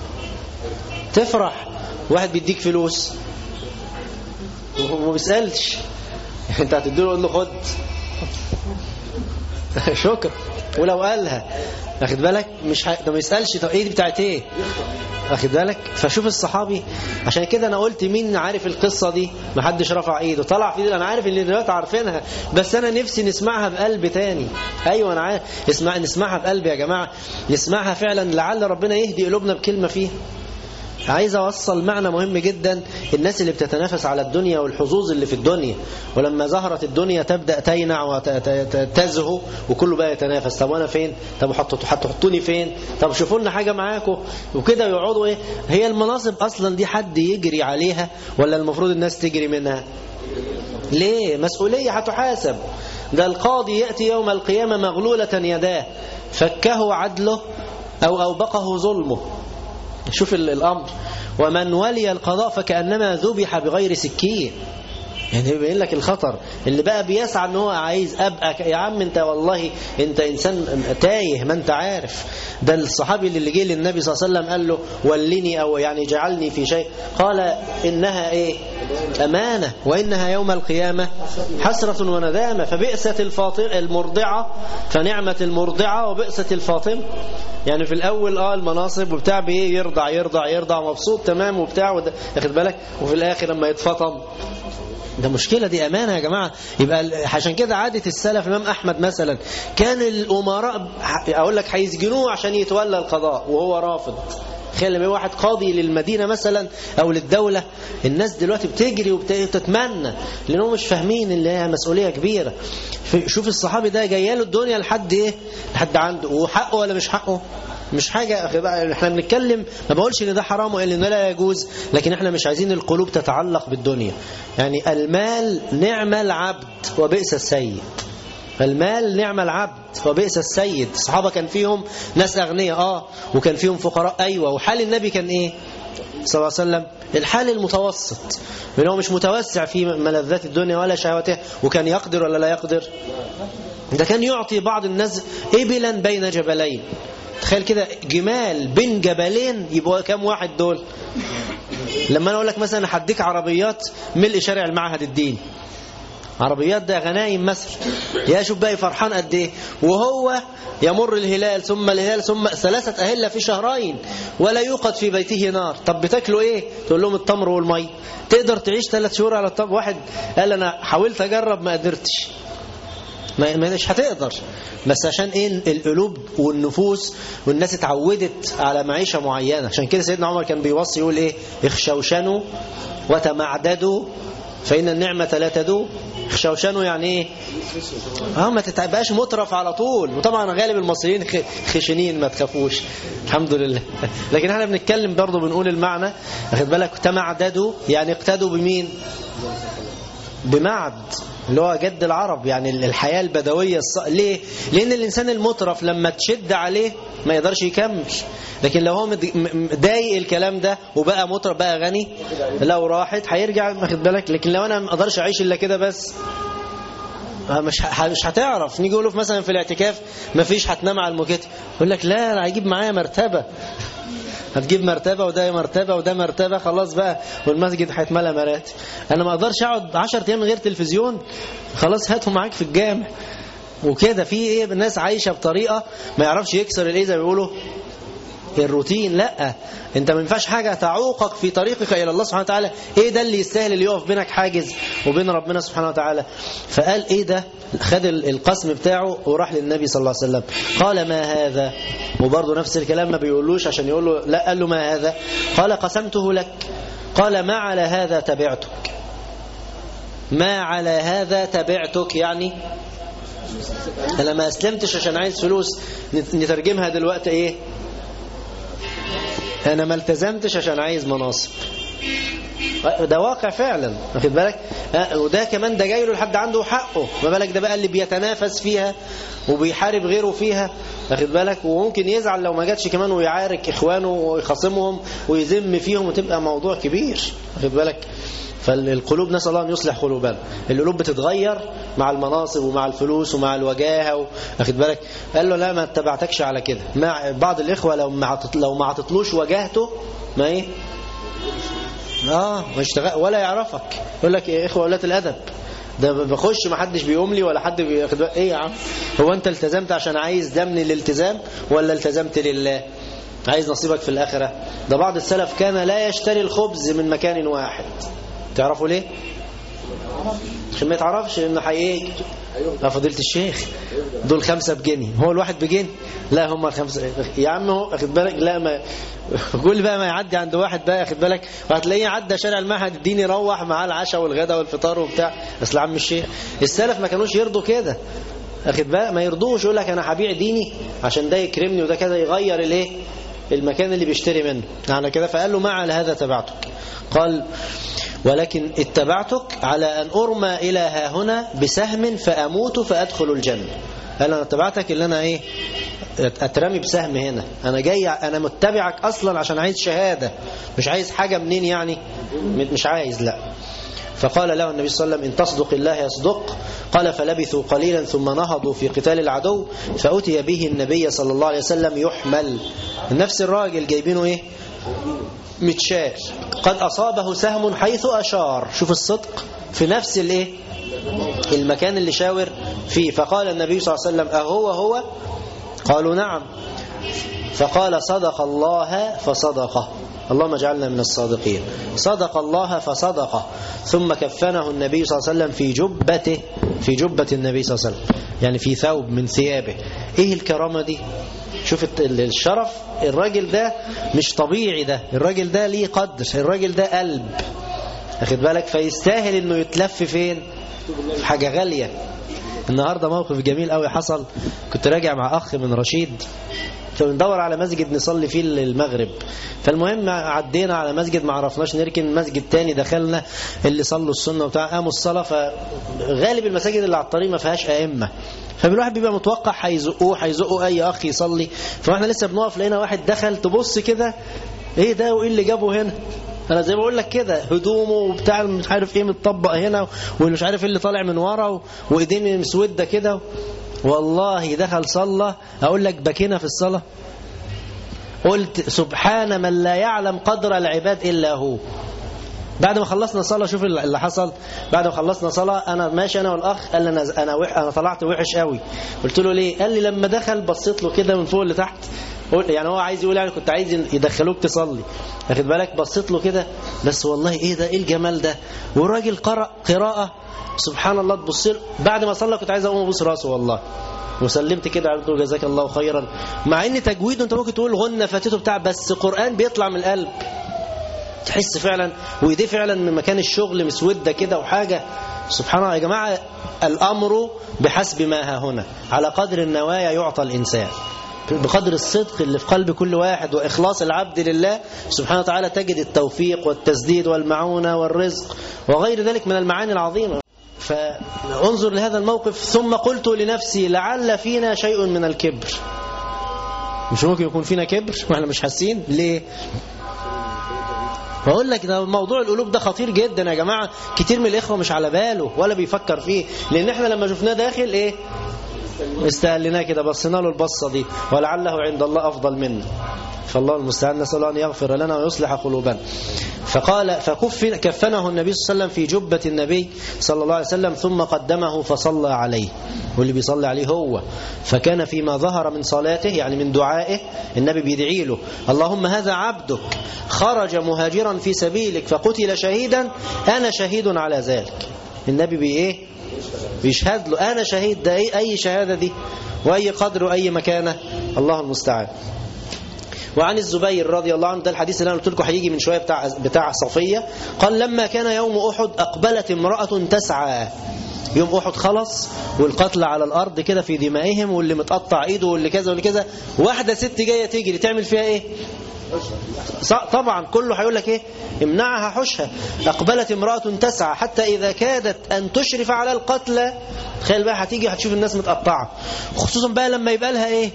تفرح واحد بيديك فلوس وما بيسالش انت هتديله له خد شكرا ولو قالها واخد بالك مش ح... ده ما يسالش طب ايه دي بتاعت ايه واخد بالك فشوف الصحابي عشان كده انا قلت مين عارف القصه دي ما حدش رفع ايده طلع في ايده انا عارف ان دلوقتي عارفينها بس انا نفسي نسمعها بقلب تاني ايوه انا عارف اسمع نسمعها بقلب يا جماعه نسمعها فعلا لعل ربنا يهدي قلوبنا بكلمه فيها عايز اوصل معنى مهم جدا الناس اللي بتتنافس على الدنيا والحظوظ اللي في الدنيا ولما ظهرت الدنيا تبدا تينع وتزهو وكله بقى يتنافس طب وانا فين طب حطوا- هتحطوني فين طب شوفوا لنا حاجه معاكم وكده يقعدوا ايه هي المناصب اصلا دي حد يجري عليها ولا المفروض الناس تجري منها ليه مسؤوليه هتحاسب ده القاضي ياتي يوم القيامه مغلوله يداه فكه عدله او اوبقه ظلمه شوف ال- الأمر ومن ولي القضاء فكأنما ذبح بغير سكين يعني بيبين لك الخطر اللي بقى بيسعى ان هو عايز ابقى ك- يا عم انت والله انت انسان تايه ما انت عارف ده الصحابي اللي جه للنبي صلى الله عليه وسلم قال له ولني او يعني جعلني في شيء قال انها ايه امانه وانها يوم القيامه حسره وندامه فبئست الفاطمه المرضعه فنعمه المرضعه وبئست الفاطمه يعني في الاول اه المناصب وبتاع بايه يرضع يرضع يرضع مبسوط تمام وبتاع وده- واخد بالك وفي الاخر لما يتفطم ده مشكلة دي أمانة يا جماعة يبقى ال- عشان كده عادة السلف الإمام أحمد مثلا كان الأمراء ح- أقول لك هيسجنوه عشان يتولى القضاء وهو رافض تخيل لما يبقى واحد قاضي للمدينة مثلا أو للدولة الناس دلوقتي بتجري وبتتمنى لأنهم مش فاهمين اللي هي مسؤولية كبيرة ف- شوف الصحابي ده جايه له الدنيا لحد إيه لحد عنده وحقه ولا مش حقه مش حاجة أخي بقى احنا بنتكلم ما بقولش ان ده حرام وان ده لا يجوز لكن احنا مش عايزين القلوب تتعلق بالدنيا يعني المال نعم العبد وبئس السيد المال نعم العبد وبئس السيد الصحابة كان فيهم ناس أغنياء آه وكان فيهم فقراء أيوة وحال النبي كان إيه صلى الله عليه وسلم الحال المتوسط من هو مش متوسع في ملذات الدنيا ولا شهواتها وكان يقدر ولا لا يقدر ده كان يعطي بعض الناس إبلا بين جبلين تخيل كده جمال بين جبلين يبقوا كام واحد دول لما انا اقول لك مثلا هديك عربيات ملء شارع المعهد الديني عربيات ده غنايم مثلا يا شوف بقى فرحان قد ايه وهو يمر الهلال ثم الهلال ثم ثلاثة أهلة في شهرين ولا يوقد في بيته نار طب بتاكلوا ايه تقول لهم التمر والمي تقدر تعيش ثلاث شهور على التمر واحد قال انا حاولت اجرب ما قدرتش ما ما- مش هتقدر بس عشان ايه القلوب والنفوس والناس اتعودت على معيشة معينة عشان كده سيدنا عمر كان بيوصي يقول ايه اخشوشنوا وتمعددوا فإن النعمة لا تدوم اخشوشنوا يعني ايه اه ما تبقاش مترف على طول وطبعا غالب المصريين خ- خشنين ما تخافوش الحمد لله لكن احنا بنتكلم برضه بنقول المعنى واخد بالك تمعددوا يعني اقتدوا بمين بمعد اللي هو جد العرب يعني الحياة البدوية الص... ليه؟ لأن الإنسان المترف لما تشد عليه ما يقدرش يكمل لكن لو هو مد- م- م- ضايق الكلام ده وبقى مترف بقى غني لو راحت هيرجع واخد بالك لكن لو أنا ما أقدرش أعيش إلا كده بس آه مش ه- مش هتعرف نيجي نقول مثلا في الاعتكاف ما فيش هتنام على الموكيت يقول لك لا انا هجيب معايا مرتبه هتجيب مرتبه وده مرتبه وده مرتبه خلاص بقى والمسجد هيتملى مراتب انا ما اقدرش اقعد 10 ايام من غير تلفزيون خلاص هاتهم معاك في الجامع وكده في ايه الناس عايشه بطريقه ما يعرفش يكسر الايه زي ما بيقولوا الروتين لا انت ما ينفعش حاجه تعوقك في طريقك الى الله سبحانه وتعالى ايه ده اللي يستاهل اللي يقف بينك حاجز وبين ربنا سبحانه وتعالى فقال ايه ده خد ال- القسم بتاعه وراح للنبي صلى الله عليه وسلم قال ما هذا وبرضه نفس الكلام ما بيقولوش عشان يقول له لا قال له ما هذا قال قسمته لك قال ما على هذا تبعتك ما على هذا تبعتك يعني انا ما اسلمتش عشان عايز فلوس نت- نترجمها دلوقتي ايه انا ما التزمتش عشان عايز مناصب ده واقع فعلا واخد بالك آه، وده كمان ده جاي له لحد عنده حقه ما بالك ده بقى اللي بيتنافس فيها وبيحارب غيره فيها واخد بالك وممكن يزعل لو ما جاتش كمان ويعارك اخوانه ويخاصمهم ويذم فيهم وتبقى موضوع كبير واخد بالك فالقلوب نسأل الله أن يصلح قلوبنا القلوب بتتغير مع المناصب ومع الفلوس ومع الوجاهة و... واخد بالك قال له لا ما اتبعتكش على كده مع بعض الإخوة لو ما عطت... لو ما عطتلوش وجاهته ما ايه اه ما اشتغل ولا يعرفك يقول لك يا اخوه ولات الادب ده بخش ما حدش بيقوم لي ولا حد بياخد بالك. ايه يا عم هو انت التزمت عشان عايز ده من الالتزام ولا التزمت لله عايز نصيبك في الاخره ده بعض السلف كان لا يشتري الخبز من مكان واحد تعرفوا ليه عشان ما يتعرفش انه حقيقي يا فضيلة الشيخ دول خمسة بجنيه هو الواحد بجنيه لا هم الخمسة يا عم هو واخد بالك لا ما كل بقى ما يعدي عند واحد بقى واخد بالك وهتلاقيه عدى شارع المعهد الديني روح معاه العشاء والغداء والفطار وبتاع بس يا عم الشيخ السلف ما كانوش يرضوا كده واخد بالك ما يرضوش يقول لك انا هبيع ديني عشان ده يكرمني وده كذا يغير الايه المكان اللي بيشتري منه على كده فقال له ما على هذا تبعتك قال ولكن اتبعتك على أن أرمى إلى ها هنا بسهم فأموت فأدخل الجنة قال أنا اتبعتك اللي أنا إيه أترمي بسهم هنا أنا جاي أنا متبعك أصلا عشان عايز شهادة مش عايز حاجة منين يعني مش عايز لا فقال له النبي صلى الله عليه وسلم إن تصدق الله يصدق قال فلبثوا قليلا ثم نهضوا في قتال العدو فأتي به النبي صلى الله عليه وسلم يحمل نفس الراجل جايبينه إيه متشال قد أصابه سهم حيث أشار شوف الصدق في نفس الايه المكان اللي شاور فيه فقال النبي صلى الله عليه وسلم أهو هو قالوا نعم فقال صدق الله فصدقه اللهم اجعلنا من الصادقين صدق الله فصدقه ثم كفنه النبي صلى الله عليه وسلم في جبته في جبة النبي صلى الله عليه وسلم يعني في ثوب من ثيابه ايه الكرامة دي شوف الشرف الراجل ده مش طبيعي ده الراجل ده ليه قدر الراجل ده قلب اخد بالك فيستاهل انه يتلف فين في حاجة غالية النهاردة موقف جميل قوي حصل كنت راجع مع أخ من رشيد فبندور على مسجد نصلي فيه المغرب فالمهم عدينا على مسجد ما عرفناش نركن مسجد تاني دخلنا اللي صلوا السنة وبتاع قاموا الصلاة فغالب المساجد اللي على الطريق ما فيهاش أئمة فالواحد بيبقى متوقع هيزقوه هيزقوا أي أخ يصلي فاحنا لسه بنقف لقينا واحد دخل تبص كده ايه ده وايه اللي جابه هنا انا زي ما بقول لك كده هدومه وبتاع مش عارف ايه متطبق هنا ومش عارف ايه اللي طالع من ورا وايديه مسوده كده والله دخل صلى اقول لك بكينا في الصلاه قلت سبحان من لا يعلم قدر العباد الا هو بعد ما خلصنا صلاه شوف اللي حصل بعد ما خلصنا صلاه انا ماشي انا والاخ قال لي انا انا وح انا طلعت وحش قوي قلت له ليه قال لي لما دخل بصيت له كده من فوق لتحت قول- يعني هو عايز يقول يعني كنت عايز يدخلوك تصلي واخد بالك بصيت له كده بس والله ايه ده ايه الجمال ده والراجل قرأ قراءة سبحان الله تبص له بعد ما صلى كنت عايز اقوم ابوس راسه والله وسلمت كده قلت له جزاك الله خيرا مع ان تجويده انت ممكن تقول غنى فاتته بتاع بس قرآن بيطلع من القلب تحس فعلا وايديه فعلا من مكان الشغل مسوده كده وحاجه سبحان الله يا جماعه الامر بحسب ما ها هنا على قدر النوايا يعطى الانسان بقدر الصدق اللي في قلب كل واحد واخلاص العبد لله سبحانه وتعالى تجد التوفيق والتسديد والمعونه والرزق وغير ذلك من المعاني العظيمه فانظر لهذا الموقف ثم قلت لنفسي لعل فينا شيء من الكبر مش ممكن يكون فينا كبر واحنا مش حاسين ليه بقول لك ده موضوع القلوب ده خطير جدا يا جماعة كتير من الإخوة مش على باله ولا بيفكر فيه لأن احنا لما شفناه داخل إيه استهلناه كده بصينا له البصة دي ولعله عند الله أفضل منا فالله المستعان نسأل الله أن يغفر لنا ويصلح قلوبنا فقال فكف كفنه النبي صلى الله عليه وسلم في جبة النبي صلى الله عليه وسلم ثم قدمه فصلى عليه واللي بيصلي عليه هو فكان فيما ظهر من صلاته يعني من دعائه النبي بيدعي له اللهم هذا عبدك خرج مهاجرا في سبيلك فقتل شهيدا أنا شهيد على ذلك النبي بإيه بيشهد له أنا شهيد ده إيه أي شهادة دي وأي قدر وأي مكانة الله المستعان وعن الزبير رضي الله عنه ده الحديث اللي انا قلت لكم هيجي من شويه بتاع بتاع صفيه قال لما كان يوم احد اقبلت امراه تسعى يوم احد خلص والقتل على الارض كده في دمائهم واللي متقطع ايده واللي كذا واللي كذا واحده ست جايه تجري تعمل فيها ايه ص- طبعا كله هيقول لك ايه امنعها حشها اقبلت امراه تسعى حتى اذا كادت ان تشرف على القتلى تخيل بقى هتيجي هتشوف الناس متقطعه خصوصا بقى لما يبقى لها ايه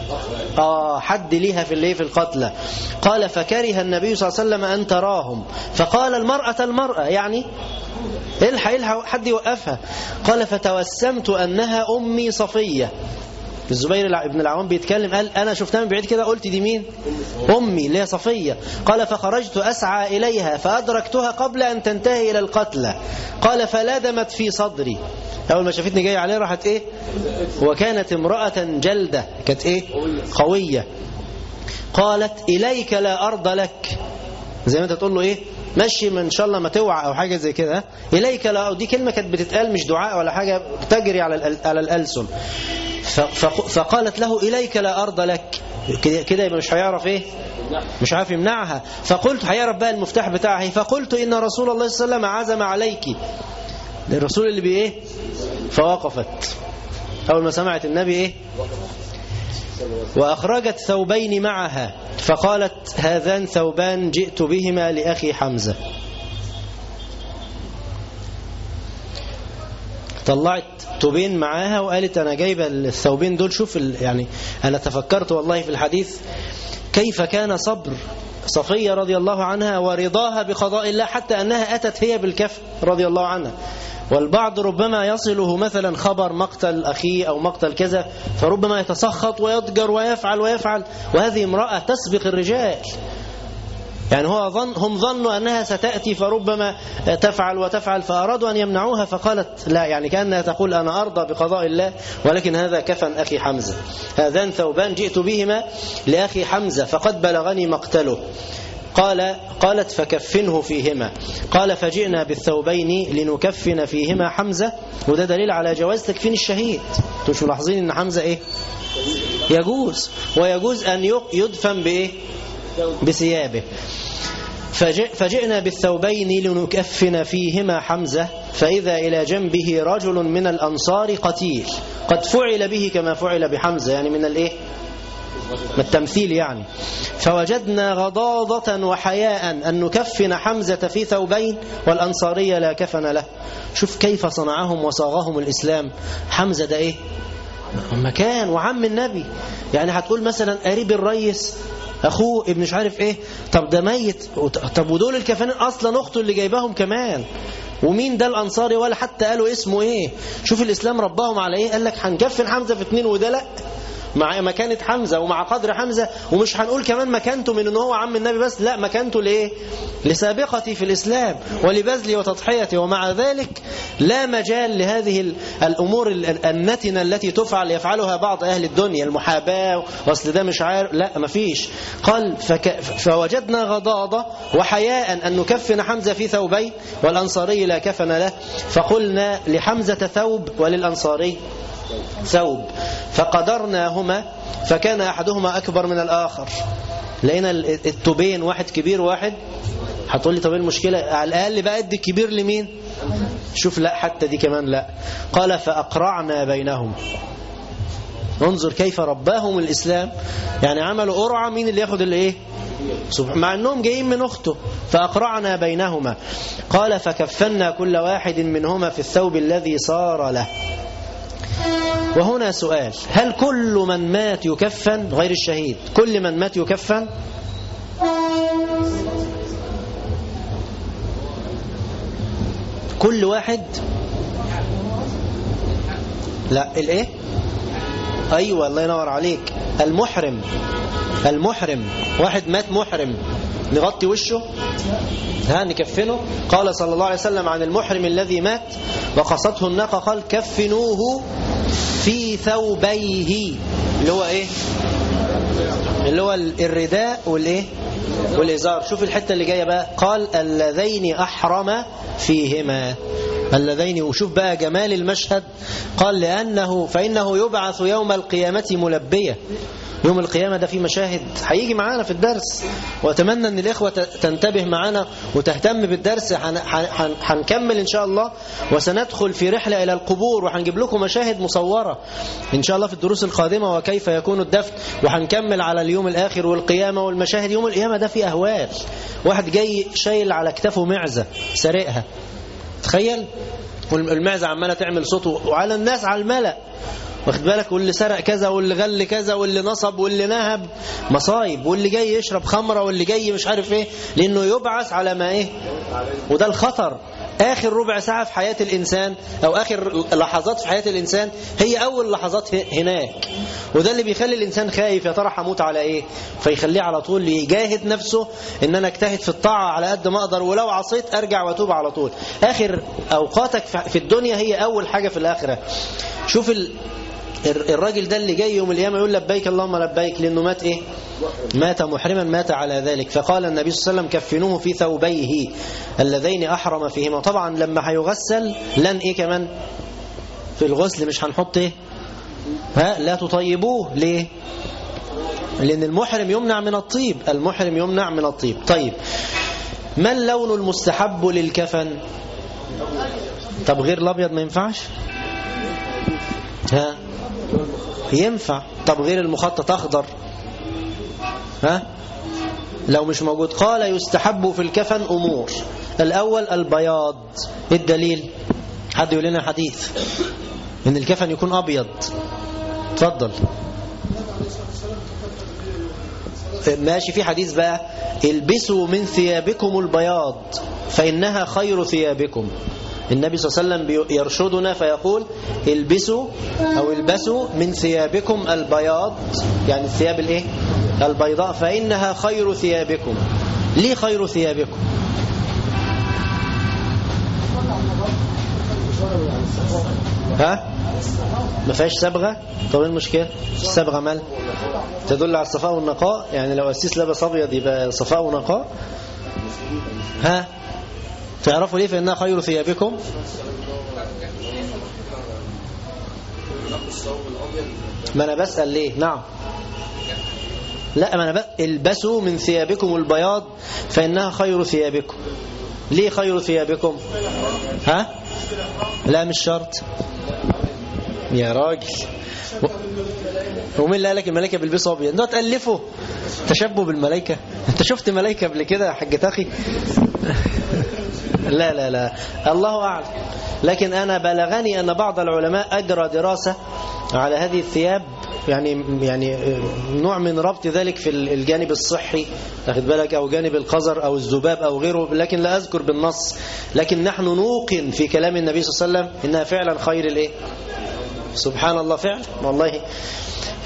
آه حد ليها في الايه في القتلى قال فكره النبي صلى الله عليه وسلم أن تراهم فقال المرأة المرأة يعني الحق الحق حد يوقفها قال فتوسمت أنها أمي صفية الزبير الع- ابن العوام بيتكلم قال أنا شفتها من بعيد كده قلت دي مين أمي اللي هي صفية قال فخرجت أسعى إليها فأدركتها قبل أن تنتهي إلى القتلى قال فلادمت في صدري أول ما شافتني جاي عليه راحت إيه وكانت امرأة جلدة كانت إيه قوية قالت إليك لا أرض لك زي ما أنت تقول له إيه مشي من شاء الله ما توعى أو حاجة زي كده إليك لا أرض دي كلمة كانت بتتقال مش دعاء ولا حاجة تجري على الأل- على الألسن ف- ف- فقالت له إليك لا أرض لك كده كده يبقى مش هيعرف إيه مش عارف يمنعها فقلت هيعرف بقى المفتاح بتاعها فقلت إن رسول الله صلى الله عليه وسلم عزم عليك الرسول اللي بإيه فوقفت أول ما سمعت النبي إيه وأخرجت ثوبين معها فقالت هذان ثوبان جئت بهما لأخي حمزة طلعت توبين معاها وقالت أنا جايبة الثوبين دول شوف ال- يعني أنا تفكرت والله في الحديث كيف كان صبر صفية رضي الله عنها ورضاها بقضاء الله حتى أنها أتت هي بالكف رضي الله عنها والبعض ربما يصله مثلا خبر مقتل أخيه أو مقتل كذا فربما يتسخط ويضجر ويفعل ويفعل وهذه امرأة تسبق الرجال يعني هو ظن هم ظنوا أنها ستأتي فربما تفعل وتفعل فأرادوا أن يمنعوها فقالت لا يعني كأنها تقول أنا أرضى بقضاء الله ولكن هذا كفن أخي حمزة هذان ثوبان جئت بهما لأخي حمزة فقد بلغني مقتله قال قالت فكفنه فيهما قال فجئنا بالثوبين لنكفن فيهما حمزة وده دليل على جواز تكفين الشهيد انتوا مش ملاحظين ان حمزة ايه يجوز ويجوز ان يدفن بايه بثيابه فجئ فجئنا بالثوبين لنكفن فيهما حمزة فإذا إلى جنبه رجل من الأنصار قتيل قد فعل به كما فعل بحمزة يعني من الإيه من التمثيل يعني فوجدنا غضاضة وحياء أن نكفن حمزة في ثوبين والأنصارية لا كفن له شوف كيف صنعهم وصاغهم الإسلام حمزة ده إيه مكان وعم النبي يعني هتقول مثلا قريب الريس اخوه ابن مش عارف ايه طب ده ميت طب ودول الكفانين اصلا اخته اللي جايباهم كمان ومين ده الانصاري ولا حتى قالوا اسمه ايه شوف الاسلام رباهم على ايه قال لك هنكفن حمزه في اتنين وده لا مع مكانة حمزة ومع قدر حمزة ومش هنقول كمان مكانته من ان هو عم النبي بس لا مكانته لإيه لسابقتي في الإسلام ولبذلي وتضحيتي ومع ذلك لا مجال لهذه ال- الأمور ال- النتنة التي تفعل يفعلها بعض أهل الدنيا المحاباة وأصل ده مش عارف لا مفيش قال فك فوجدنا غضاضة وحياء أن نكفن حمزة في ثوبين والأنصاري لا كفن له فقلنا لحمزة ثوب وللأنصاري ثوب فقدرناهما فكان أحدهما أكبر من الآخر لقينا ال- التوبين واحد كبير واحد هتقول لي طب إيه المشكلة على الأقل بقى ادي الكبير لمين شوف لا حتى دي كمان لا قال فأقرعنا بينهم انظر كيف رباهم الإسلام يعني عملوا قرعة مين اللي ياخد الايه سبح- مع انهم جايين من اخته فاقرعنا بينهما قال فكفنا كل واحد منهما في الثوب الذي صار له وهنا سؤال هل كل من مات يكفن غير الشهيد كل من مات يكفن كل واحد لا الايه ايوه الله ينور عليك المحرم المحرم واحد مات محرم نغطي وشه ها نكفنه قال صلى الله عليه وسلم عن المحرم الذي مات وقصته الناقة قال كفنوه في ثوبيه اللي هو ايه اللي هو الرداء والايه والازار شوف الحته اللي جايه بقى قال اللذين احرم فيهما اللذين وشوف بقى جمال المشهد قال لانه فانه يبعث يوم القيامه ملبيه يوم القيامة ده في مشاهد هيجي معانا في الدرس وأتمنى أن الإخوة ت- تنتبه معانا وتهتم بالدرس هن- هن- هنكمل إن شاء الله وسندخل في رحلة إلى القبور وهنجيب لكم مشاهد مصورة إن شاء الله في الدروس القادمة وكيف يكون الدفن وهنكمل على اليوم الآخر والقيامة والمشاهد يوم القيامة ده فيه أهوال واحد جاي شايل على كتافه معزة سارقها تخيل والمعزة عمالة تعمل صوت وعلى الناس على الملأ واخد بالك واللي سرق كذا واللي غل كذا واللي نصب واللي نهب مصايب واللي جاي يشرب خمرة واللي جاي مش عارف ايه لانه يبعث على ما ايه وده الخطر اخر ربع ساعة في حياة الانسان او اخر لحظات في حياة الانسان هي اول لحظات ه- هناك وده اللي بيخلي الانسان خايف يا ترى هموت على ايه فيخليه على طول يجاهد نفسه ان انا اجتهد في الطاعة على قد ما اقدر ولو عصيت ارجع واتوب على طول اخر اوقاتك في الدنيا هي اول حاجة في الاخرة شوف ال... الر- الراجل ده اللي جاي يوم القيامة يقول لبيك اللهم لبيك لأنه مات إيه مات محرما مات على ذلك فقال النبي صلى الله عليه وسلم كفنوه في ثوبيه اللذين أحرم فيهما طبعا لما هيغسل لن إيه كمان في الغسل مش هنحط إيه ها لا تطيبوه ليه لأن المحرم يمنع من الطيب المحرم يمنع من الطيب طيب ما اللون المستحب للكفن طب غير الأبيض ما ينفعش ها ينفع طب غير المخطط اخضر ها لو مش موجود قال يستحب في الكفن امور الاول البياض إيه الدليل حد يقول لنا حديث ان الكفن يكون ابيض اتفضل ماشي في حديث بقى البسوا من ثيابكم البياض فإنها خير ثيابكم النبي صلى الله عليه وسلم بي- يرشدنا فيقول البسوا أو البسوا من ثيابكم البياض يعني الثياب الايه البيضاء فإنها خير ثيابكم ليه خير ثيابكم ها ما فيهاش صبغه طب ايه المشكله الصبغه مال تدل على الصفاء والنقاء يعني لو قسيس لابس ابيض يبقى صفاء ونقاء ها تعرفوا ليه فانها خير ثيابكم ما انا بسال ليه نعم لا ما انا بس البسوا من ثيابكم البياض فانها خير ثيابكم ليه خير ثيابكم ها لا مش شرط يا راجل و- ومين اللي قال لك الملائكه بيلبسوا ابيض ده تالفه تشبه بالملائكه انت شفت ملائكه قبل كده يا حاج اخي لا لا لا الله اعلم لكن انا بلغني ان بعض العلماء اجرى دراسه على هذه الثياب يعني يعني نوع من ربط ذلك في الجانب الصحي واخد بالك او جانب القذر او الذباب او غيره لكن لا اذكر بالنص لكن نحن نوقن في كلام النبي صلى الله عليه وسلم انها فعلا خير الايه سبحان الله فعلا والله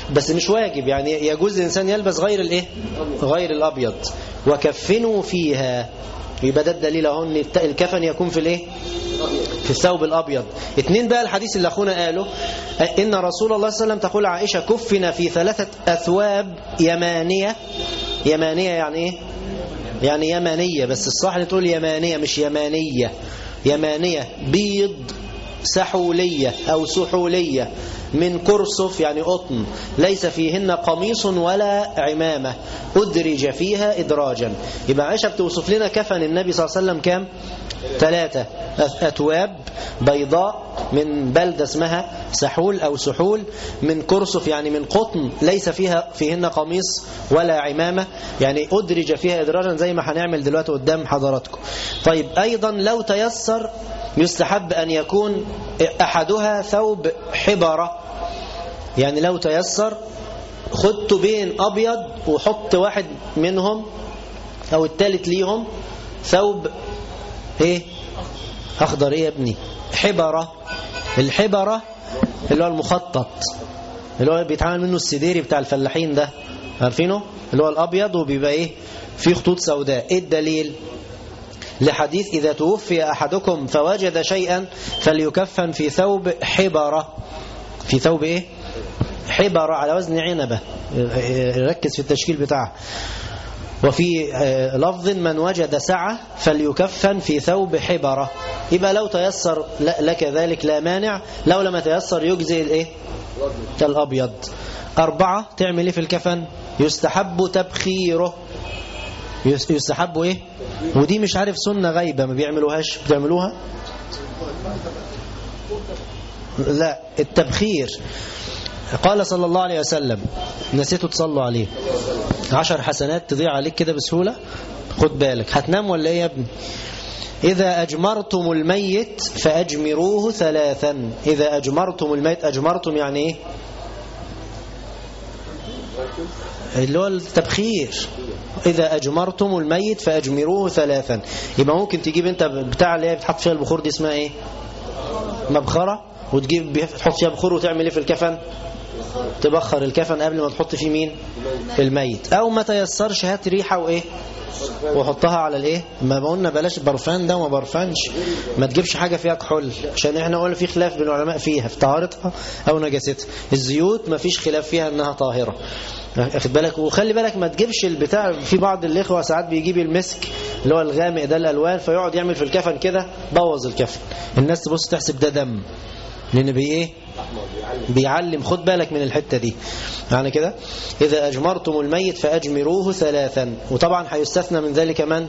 بس مش واجب يعني يجوز الإنسان يلبس غير الإيه غير الأبيض وكفنوا فيها يبقى ده الدليل اهو ان الت- الكفن يكون في الايه في الثوب الابيض اتنين بقى الحديث اللي اخونا قاله ان رسول الله صلى الله عليه وسلم تقول عائشه كفن في ثلاثه اثواب يمانيه يمانيه يعني ايه يعني يمانيه بس الصح اللي تقول يمانيه مش يمانيه يمانيه بيض سحوليه او سحوليه من كرسف يعني قطن ليس فيهن قميص ولا عمامه ادرج فيها ادراجا يبقى عائشه بتوصف لنا كفن النبي صلى الله عليه وسلم كام ثلاثة أث- أتواب بيضاء من بلدة اسمها سحول أو سحول من كرسف يعني من قطن ليس فيها فيهن قميص ولا عمامة يعني أدرج فيها إدراجا زي ما هنعمل دلوقتي قدام حضراتكم طيب أيضا لو تيسر يستحب أن يكون أحدها ثوب حبرة يعني لو تيسر خد طوبين أبيض وحط واحد منهم أو التالت ليهم ثوب ايه اخضر ايه يا ابني حبرة الحبرة اللي هو المخطط اللي هو بيتعمل منه السديري بتاع الفلاحين ده عارفينه اللي هو الابيض وبيبقى ايه فيه خطوط سوداء ايه الدليل لحديث إذا توفي أحدكم فوجد شيئا فليكفن في ثوب حبرة في ثوب إيه حبرة على وزن عنبة ركز في التشكيل بتاعها وفي آه، لفظ من وجد سعة فليكفن في ثوب حبرة يبقى لو تيسر ل- لك ذلك لا مانع لو لم يتيسر يجزي الايه الأبيض أربعة تعمل ايه في الكفن يستحب تبخيره يس- يستحب ايه ودي مش عارف سنة غايبة ما بيعملوهاش بتعملوها لا التبخير قال صلى الله عليه وسلم نسيتوا تصلوا عليه عشر حسنات تضيع عليك كده بسهولة خد بالك هتنام ولا ايه يا ابني إذا أجمرتم الميت فأجمروه ثلاثا إذا أجمرتم الميت أجمرتم يعني إيه اللي هو التبخير إذا أجمرتم الميت فأجمروه ثلاثا يبقى ممكن تجيب أنت بتاع اللي هي بتحط فيها البخور دي اسمها إيه مبخرة وتجيب تحط فيها بخور وتعمل إيه في الكفن تبخر الكفن قبل ما تحط فيه مين الميت أو ما تيسرش هات ريحة وإيه وحطها على الايه ما قلنا بلاش برفان ده وما برفانش ما تجيبش حاجه فيها كحول عشان احنا قلنا في خلاف بين العلماء فيها في طهارتها او نجاستها الزيوت ما فيش خلاف فيها انها طاهره اخد بالك وخلي بالك ما تجيبش البتاع في بعض الاخوه ساعات بيجيب المسك اللي هو الغامق ده الالوان فيقعد يعمل في الكفن كده بوظ الكفن الناس تبص تحسب ده دم لان بي ايه بيعلم خد بالك من الحتة دي يعني كده إذا أجمرتم الميت فأجمروه ثلاثا وطبعا هيستثنى من ذلك من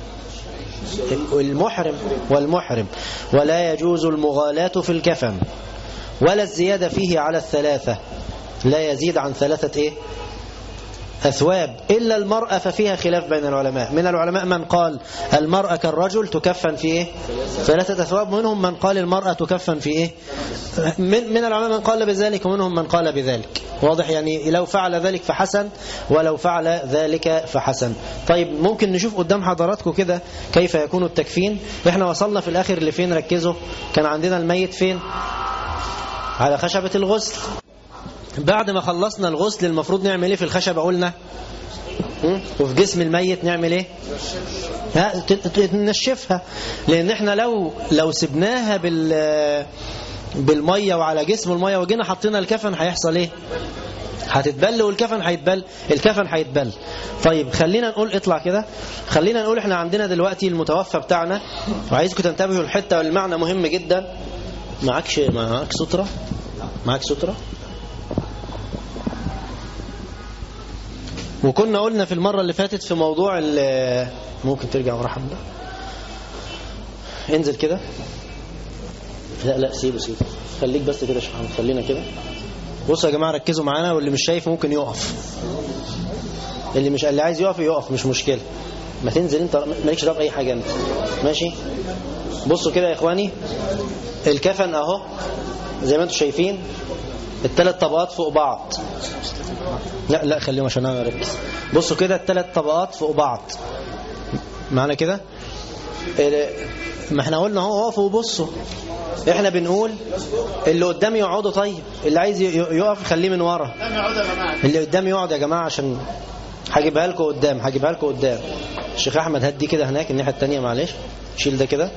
المحرم والمحرم ولا يجوز المغالاة في الكفن ولا الزيادة فيه على الثلاثة لا يزيد عن ثلاثة إيه أثواب إلا المرأة ففيها خلاف بين العلماء من العلماء من قال المرأة كالرجل تكفن في إيه ثلاثة أثواب منهم من قال المرأة تكفن في إيه من, من العلماء من قال بذلك ومنهم من قال بذلك واضح يعني لو فعل ذلك فحسن ولو فعل ذلك فحسن طيب ممكن نشوف قدام حضراتكم كده كيف يكون التكفين احنا وصلنا في الآخر لفين ركزوا كان عندنا الميت فين على خشبة الغسل بعد ما خلصنا الغسل المفروض نعمل ايه في الخشبة قلنا م? وفي جسم الميت نعمل ايه ها ت- ت- ننشفها لان احنا لو لو سبناها بال بالميه وعلى جسم الميه وجينا حطينا الكفن هيحصل ايه هتتبل والكفن هيتبل الكفن هيتبل طيب خلينا نقول اطلع كده خلينا نقول احنا عندنا دلوقتي المتوفى بتاعنا وعايزكم تنتبهوا الحته والمعنى مهم جدا معكش معاك ستره معاك ستره وكنا قلنا في المرة اللي فاتت في موضوع ال- ممكن ترجع ورا حبة انزل كده لا لا سيبه سيبه خليك بس كده يا شيخ محمد خلينا كده بصوا يا جماعة ركزوا معانا واللي مش شايف ممكن يقف اللي مش اللي عايز يقف يقف مش مشكلة ما تنزل انت مالكش دعوه بأي حاجة انت ماشي بصوا كده يا اخواني الكفن اهو زي ما انتم شايفين الثلاث طبقات فوق بعض لا لا خليهم عشان انا اركز بصوا كده الثلاث طبقات فوق بعض معنا كده ال- ما احنا قلنا هو وقفوا وبصوا احنا بنقول اللي قدام يقعدوا طيب اللي عايز ي- ي- يقف خليه من ورا اللي قدام يقعد يا جماعه عشان هجيبها لكم قدام هجيبها لكم قدام الشيخ احمد هدي كده هناك الناحيه الثانيه معلش شيل ده كده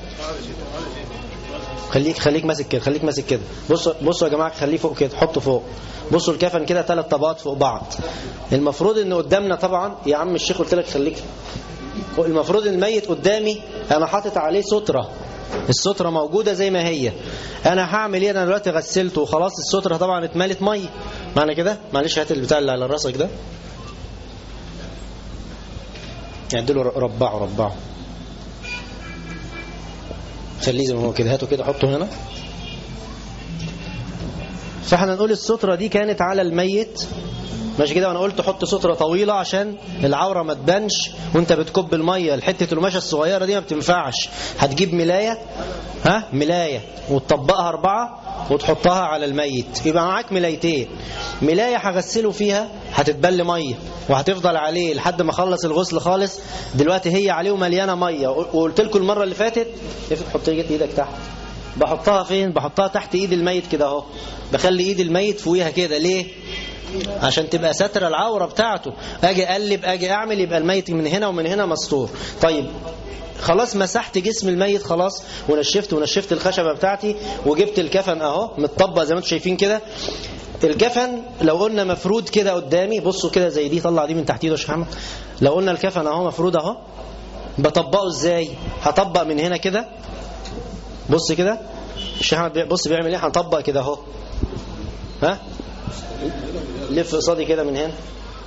خليك خليك ماسك كده خليك ماسك كده بصوا بصوا يا جماعه خليه فوق كده حطه فوق بصوا الكفن كده ثلاث طبقات فوق بعض المفروض ان قدامنا طبعا يا عم الشيخ قلت لك خليك المفروض الميت قدامي انا حاطط عليه ستره الستره موجوده زي ما هي انا هعمل ايه انا دلوقتي غسلته وخلاص الستره طبعا اتملت ميه معنى كده معلش هات البتاع اللي على راسك ده اعدله ربعه ربعه خليه زي ما هو كده هاته كده حطه هنا فاحنا نقول السترة دي كانت على الميت ماشي كده وانا قلت حط سترة طويلة عشان العورة ما تبانش وانت بتكب المية الحتة القماشة الصغيرة دي ما بتنفعش هتجيب ملاية ها ملاية وتطبقها أربعة وتحطها على الميت يبقى معاك ملايتين ملاية هغسله فيها هتتبل مية وهتفضل عليه لحد ما اخلص الغسل خالص دلوقتي هي عليه ومليانة مية وقلت لكم المرة اللي فاتت افرض حط ايدك تحت بحطها فين بحطها تحت ايد الميت كده اهو بخلي ايد الميت فوقيها كده ليه عشان تبقى ستر العورة بتاعته اجي اقلب اجي اعمل يبقى الميت من هنا ومن هنا مستور طيب خلاص مسحت جسم الميت خلاص ونشفت ونشفت الخشبة بتاعتي وجبت الكفن اهو متطبق زي ما انتم شايفين كده الكفن لو قلنا مفرود كده قدامي بصوا كده زي دي طلع دي من تحت ايده يا شيخ احمد لو قلنا الكفن اهو مفرود اهو بطبقه ازاي هطبق من هنا كده بص كده الشيخ احمد بي- بص بيعمل ايه هنطبق كده اهو ها لف قصادي كده من هنا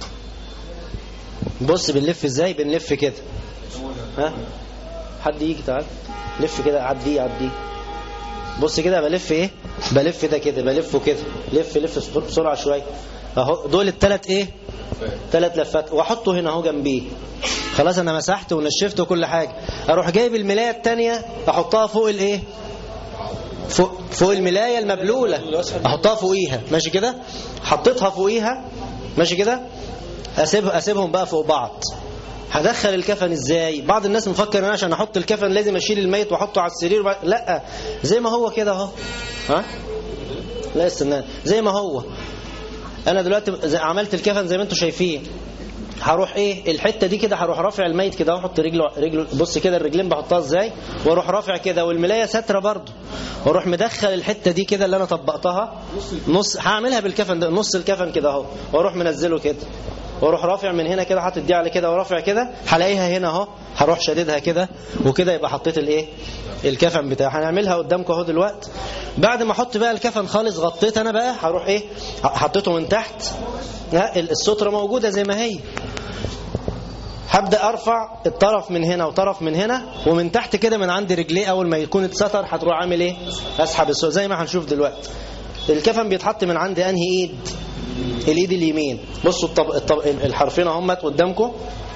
بص بنلف ازاي بنلف كده ها حد يجي تعال لف كده عديه عديه بص كده بلف ايه بلف ده كده بلفه كده لف لف بسرعه شويه اهو دول الثلاث ايه ثلاث لفات واحطه هنا اهو جنبيه خلاص انا مسحت ونشفت وكل حاجه اروح جايب الملايه الثانيه احطها فوق الايه فوق, فوق الملايه المبلوله احطها فوقيها ماشي كده حطيتها فوقيها ماشي كده اسيب اسيبهم بقى فوق بعض هدخل الكفن ازاي بعض الناس مفكر ان انا عشان احط الكفن لازم اشيل الميت واحطه على السرير وبعد... لا زي ما هو كده اهو ها لا استنى زي ما هو انا دلوقتي زي- عملت الكفن زي ما انتم شايفين هروح ايه الحته دي كده هروح رافع الميت كده واحط رجله رجله بص كده الرجلين بحطها ازاي واروح رافع كده والملايه ساتره برضه واروح مدخل الحته دي كده اللي انا طبقتها نص هعملها بالكفن ده نص الكفن كده اهو واروح منزله كده واروح رافع من هنا كده حاطط دي على كده ورافع كده هلاقيها هنا اهو هروح شاددها كده وكده يبقى حطيت الايه الكفن بتاعي هنعملها قدامكم اهو دلوقتي بعد ما احط بقى الكفن خالص غطيت انا بقى هروح ايه حطيته من تحت لا الستره موجوده زي ما هي هبدا ارفع الطرف من هنا وطرف من هنا ومن تحت كده من عند رجليه اول ما يكون اتستر هتروح عامل ايه اسحب السو زي ما هنشوف دلوقتي الكفن بيتحط من عند انهي ايد الايد اليمين بصوا الطب... الطب... الحرفين اهمت قدامكم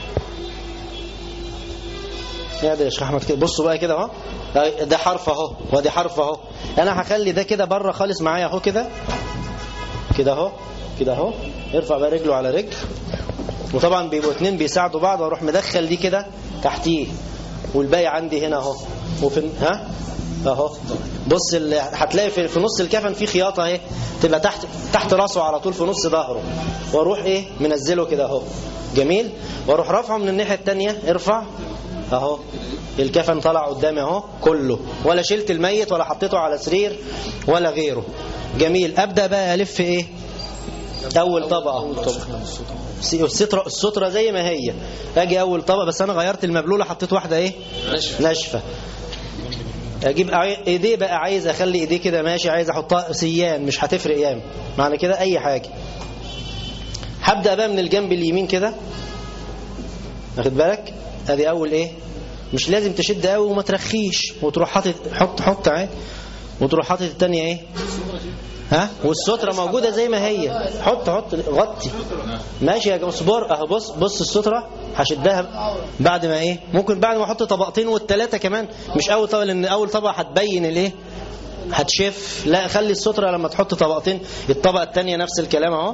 يا ده يا شيخ احمد كده بصوا بقى كده اهو ده حرف اهو وادي حرف اهو انا هخلي ده كده بره خالص معايا اهو كده كده اهو كده اهو ارفع بقى رجله على رجل وطبعا بيبقوا اتنين بيساعدوا بعض واروح مدخل دي كده تحتيه والباقي عندي هنا اهو وفي ها اهو بص ال- هتلاقي في, في نص الكفن في خياطه اهي تبقى تحت تحت راسه على طول في نص ظهره واروح ايه منزله كده اهو جميل واروح رافعه من الناحيه الثانيه ارفع اهو الكفن طلع قدامي اهو كله ولا شلت الميت ولا حطيته على سرير ولا غيره جميل ابدا بقى الف ايه اول طبقه الستره الستره زي ما هي اجي اول طبقه بس انا غيرت المبلوله حطيت واحده ايه ناشفه اجيب أعي- ايديه بقى عايز اخلي ايديه كده ماشي عايز احطها سيان مش هتفرق ياما معنى كده اي حاجه هبدا بقى من الجنب اليمين كده واخد بالك ادي اول ايه مش لازم تشد قوي وما ترخيش وتروح حاطط حط حط عادي وتروح حاطط الثانيه ايه ها والستره موجوده زي ما هي حط حط غطي ماشي يا جماعه اصبر اهو بص بص الستره هشدها بعد ما ايه ممكن بعد ما احط طبقتين والثلاثه كمان مش اول طبقه لان اول طبقه هتبين الايه هتشف لا خلي الستره لما تحط طبقتين الطبقه الثانيه نفس الكلام اهو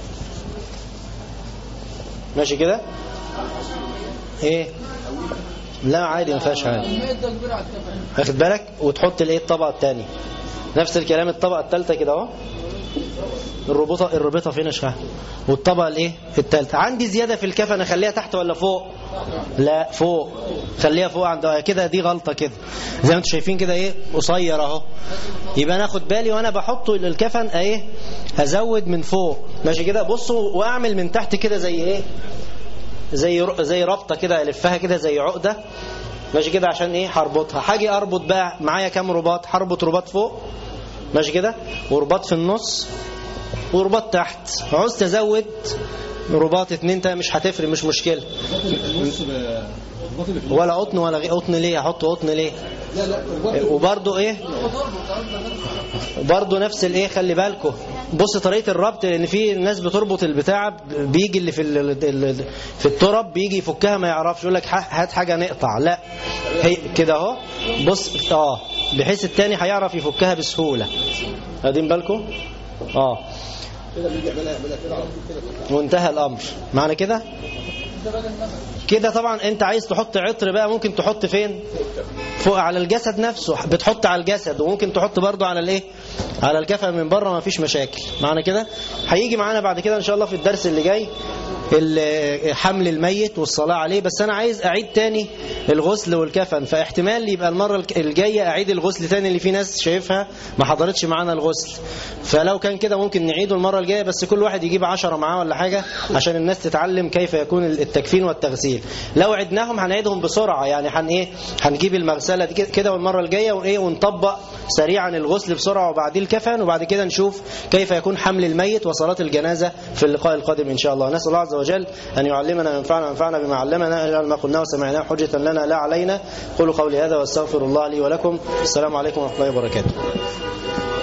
ماشي كده ايه لا عادي ما فيهاش حاجه واخد بالك وتحط الايه الطبقه الثانيه نفس الكلام الطبقه الثالثه كده اهو الربطه الربطه فين يا شيخ والطبقه الايه الثالثه عندي زياده في الكفن اخليها تحت ولا فوق لا فوق خليها فوق عند كده دي غلطه كده زي ما انتم شايفين كده ايه قصير اهو يبقى انا اخد بالي وانا بحطه الكفن ايه ازود من فوق ماشي كده بصوا واعمل من تحت كده زي ايه زي ر- زي ربطه كده الفها كده زي عقده ماشي كده عشان ايه هربطها هاجي اربط بقى معايا كام رباط هربط رباط فوق ماشي كده ورباط في النص ورباط تحت عاوز تزود رباط اتنين تا مش هتفرق مش مشكله النص ب- الرباط اللي في ولا قطن ولا غير قطن ليه احط قطن ليه لا لا الرباط وبرضه ايه برضه نفس الايه خلي بالكم بص طريقه الربط لان في ناس بتربط البتاع بيجي اللي في ال- ال- في التراب بيجي يفكها ما يعرفش يقول لك ح- هات حاجه نقطع لا هي كده اهو بص اه بحيث التاني هيعرف يفكها بسهوله واخدين بالكم اه كده اللي يجي يعملها يعملها كده على طول كده وانتهى الامر معنى كده كده طبعا انت عايز تحط عطر بقى ممكن تحط فين فوق على الجسد نفسه بتحط على الجسد وممكن تحط برضو على الايه على الكفن من بره ما فيش مشاكل معنى كده هيجي معانا بعد كده ان شاء الله في الدرس اللي جاي ال- حمل الميت والصلاة عليه بس أنا عايز أعيد تاني الغسل والكفن فاحتمال يبقى المرة الك- الجاية أعيد الغسل تاني اللي في ناس شايفها ما حضرتش معانا الغسل فلو كان كده ممكن نعيده المرة الجاية بس كل واحد يجيب عشرة معاه ولا حاجة عشان الناس تتعلم كيف يكون التكفين والتغسيل لو عدناهم هنعيدهم بسرعة يعني هن إيه هنجيب المغسلة دي كده والمرة الجاية وإيه ونطبق سريعا الغسل بسرعة وبعدين الكفن وبعد كده نشوف كيف يكون حمل الميت وصلاة الجنازة في اللقاء القادم إن شاء الله نسأل الله عز وجل أن يعلمنا وينفعنا وينفعنا بما علمنا أجعل ما قلناه وسمعناه حجة لنا لا علينا قولوا قولي هذا واستغفر الله لي ولكم السلام عليكم ورحمة الله وبركاته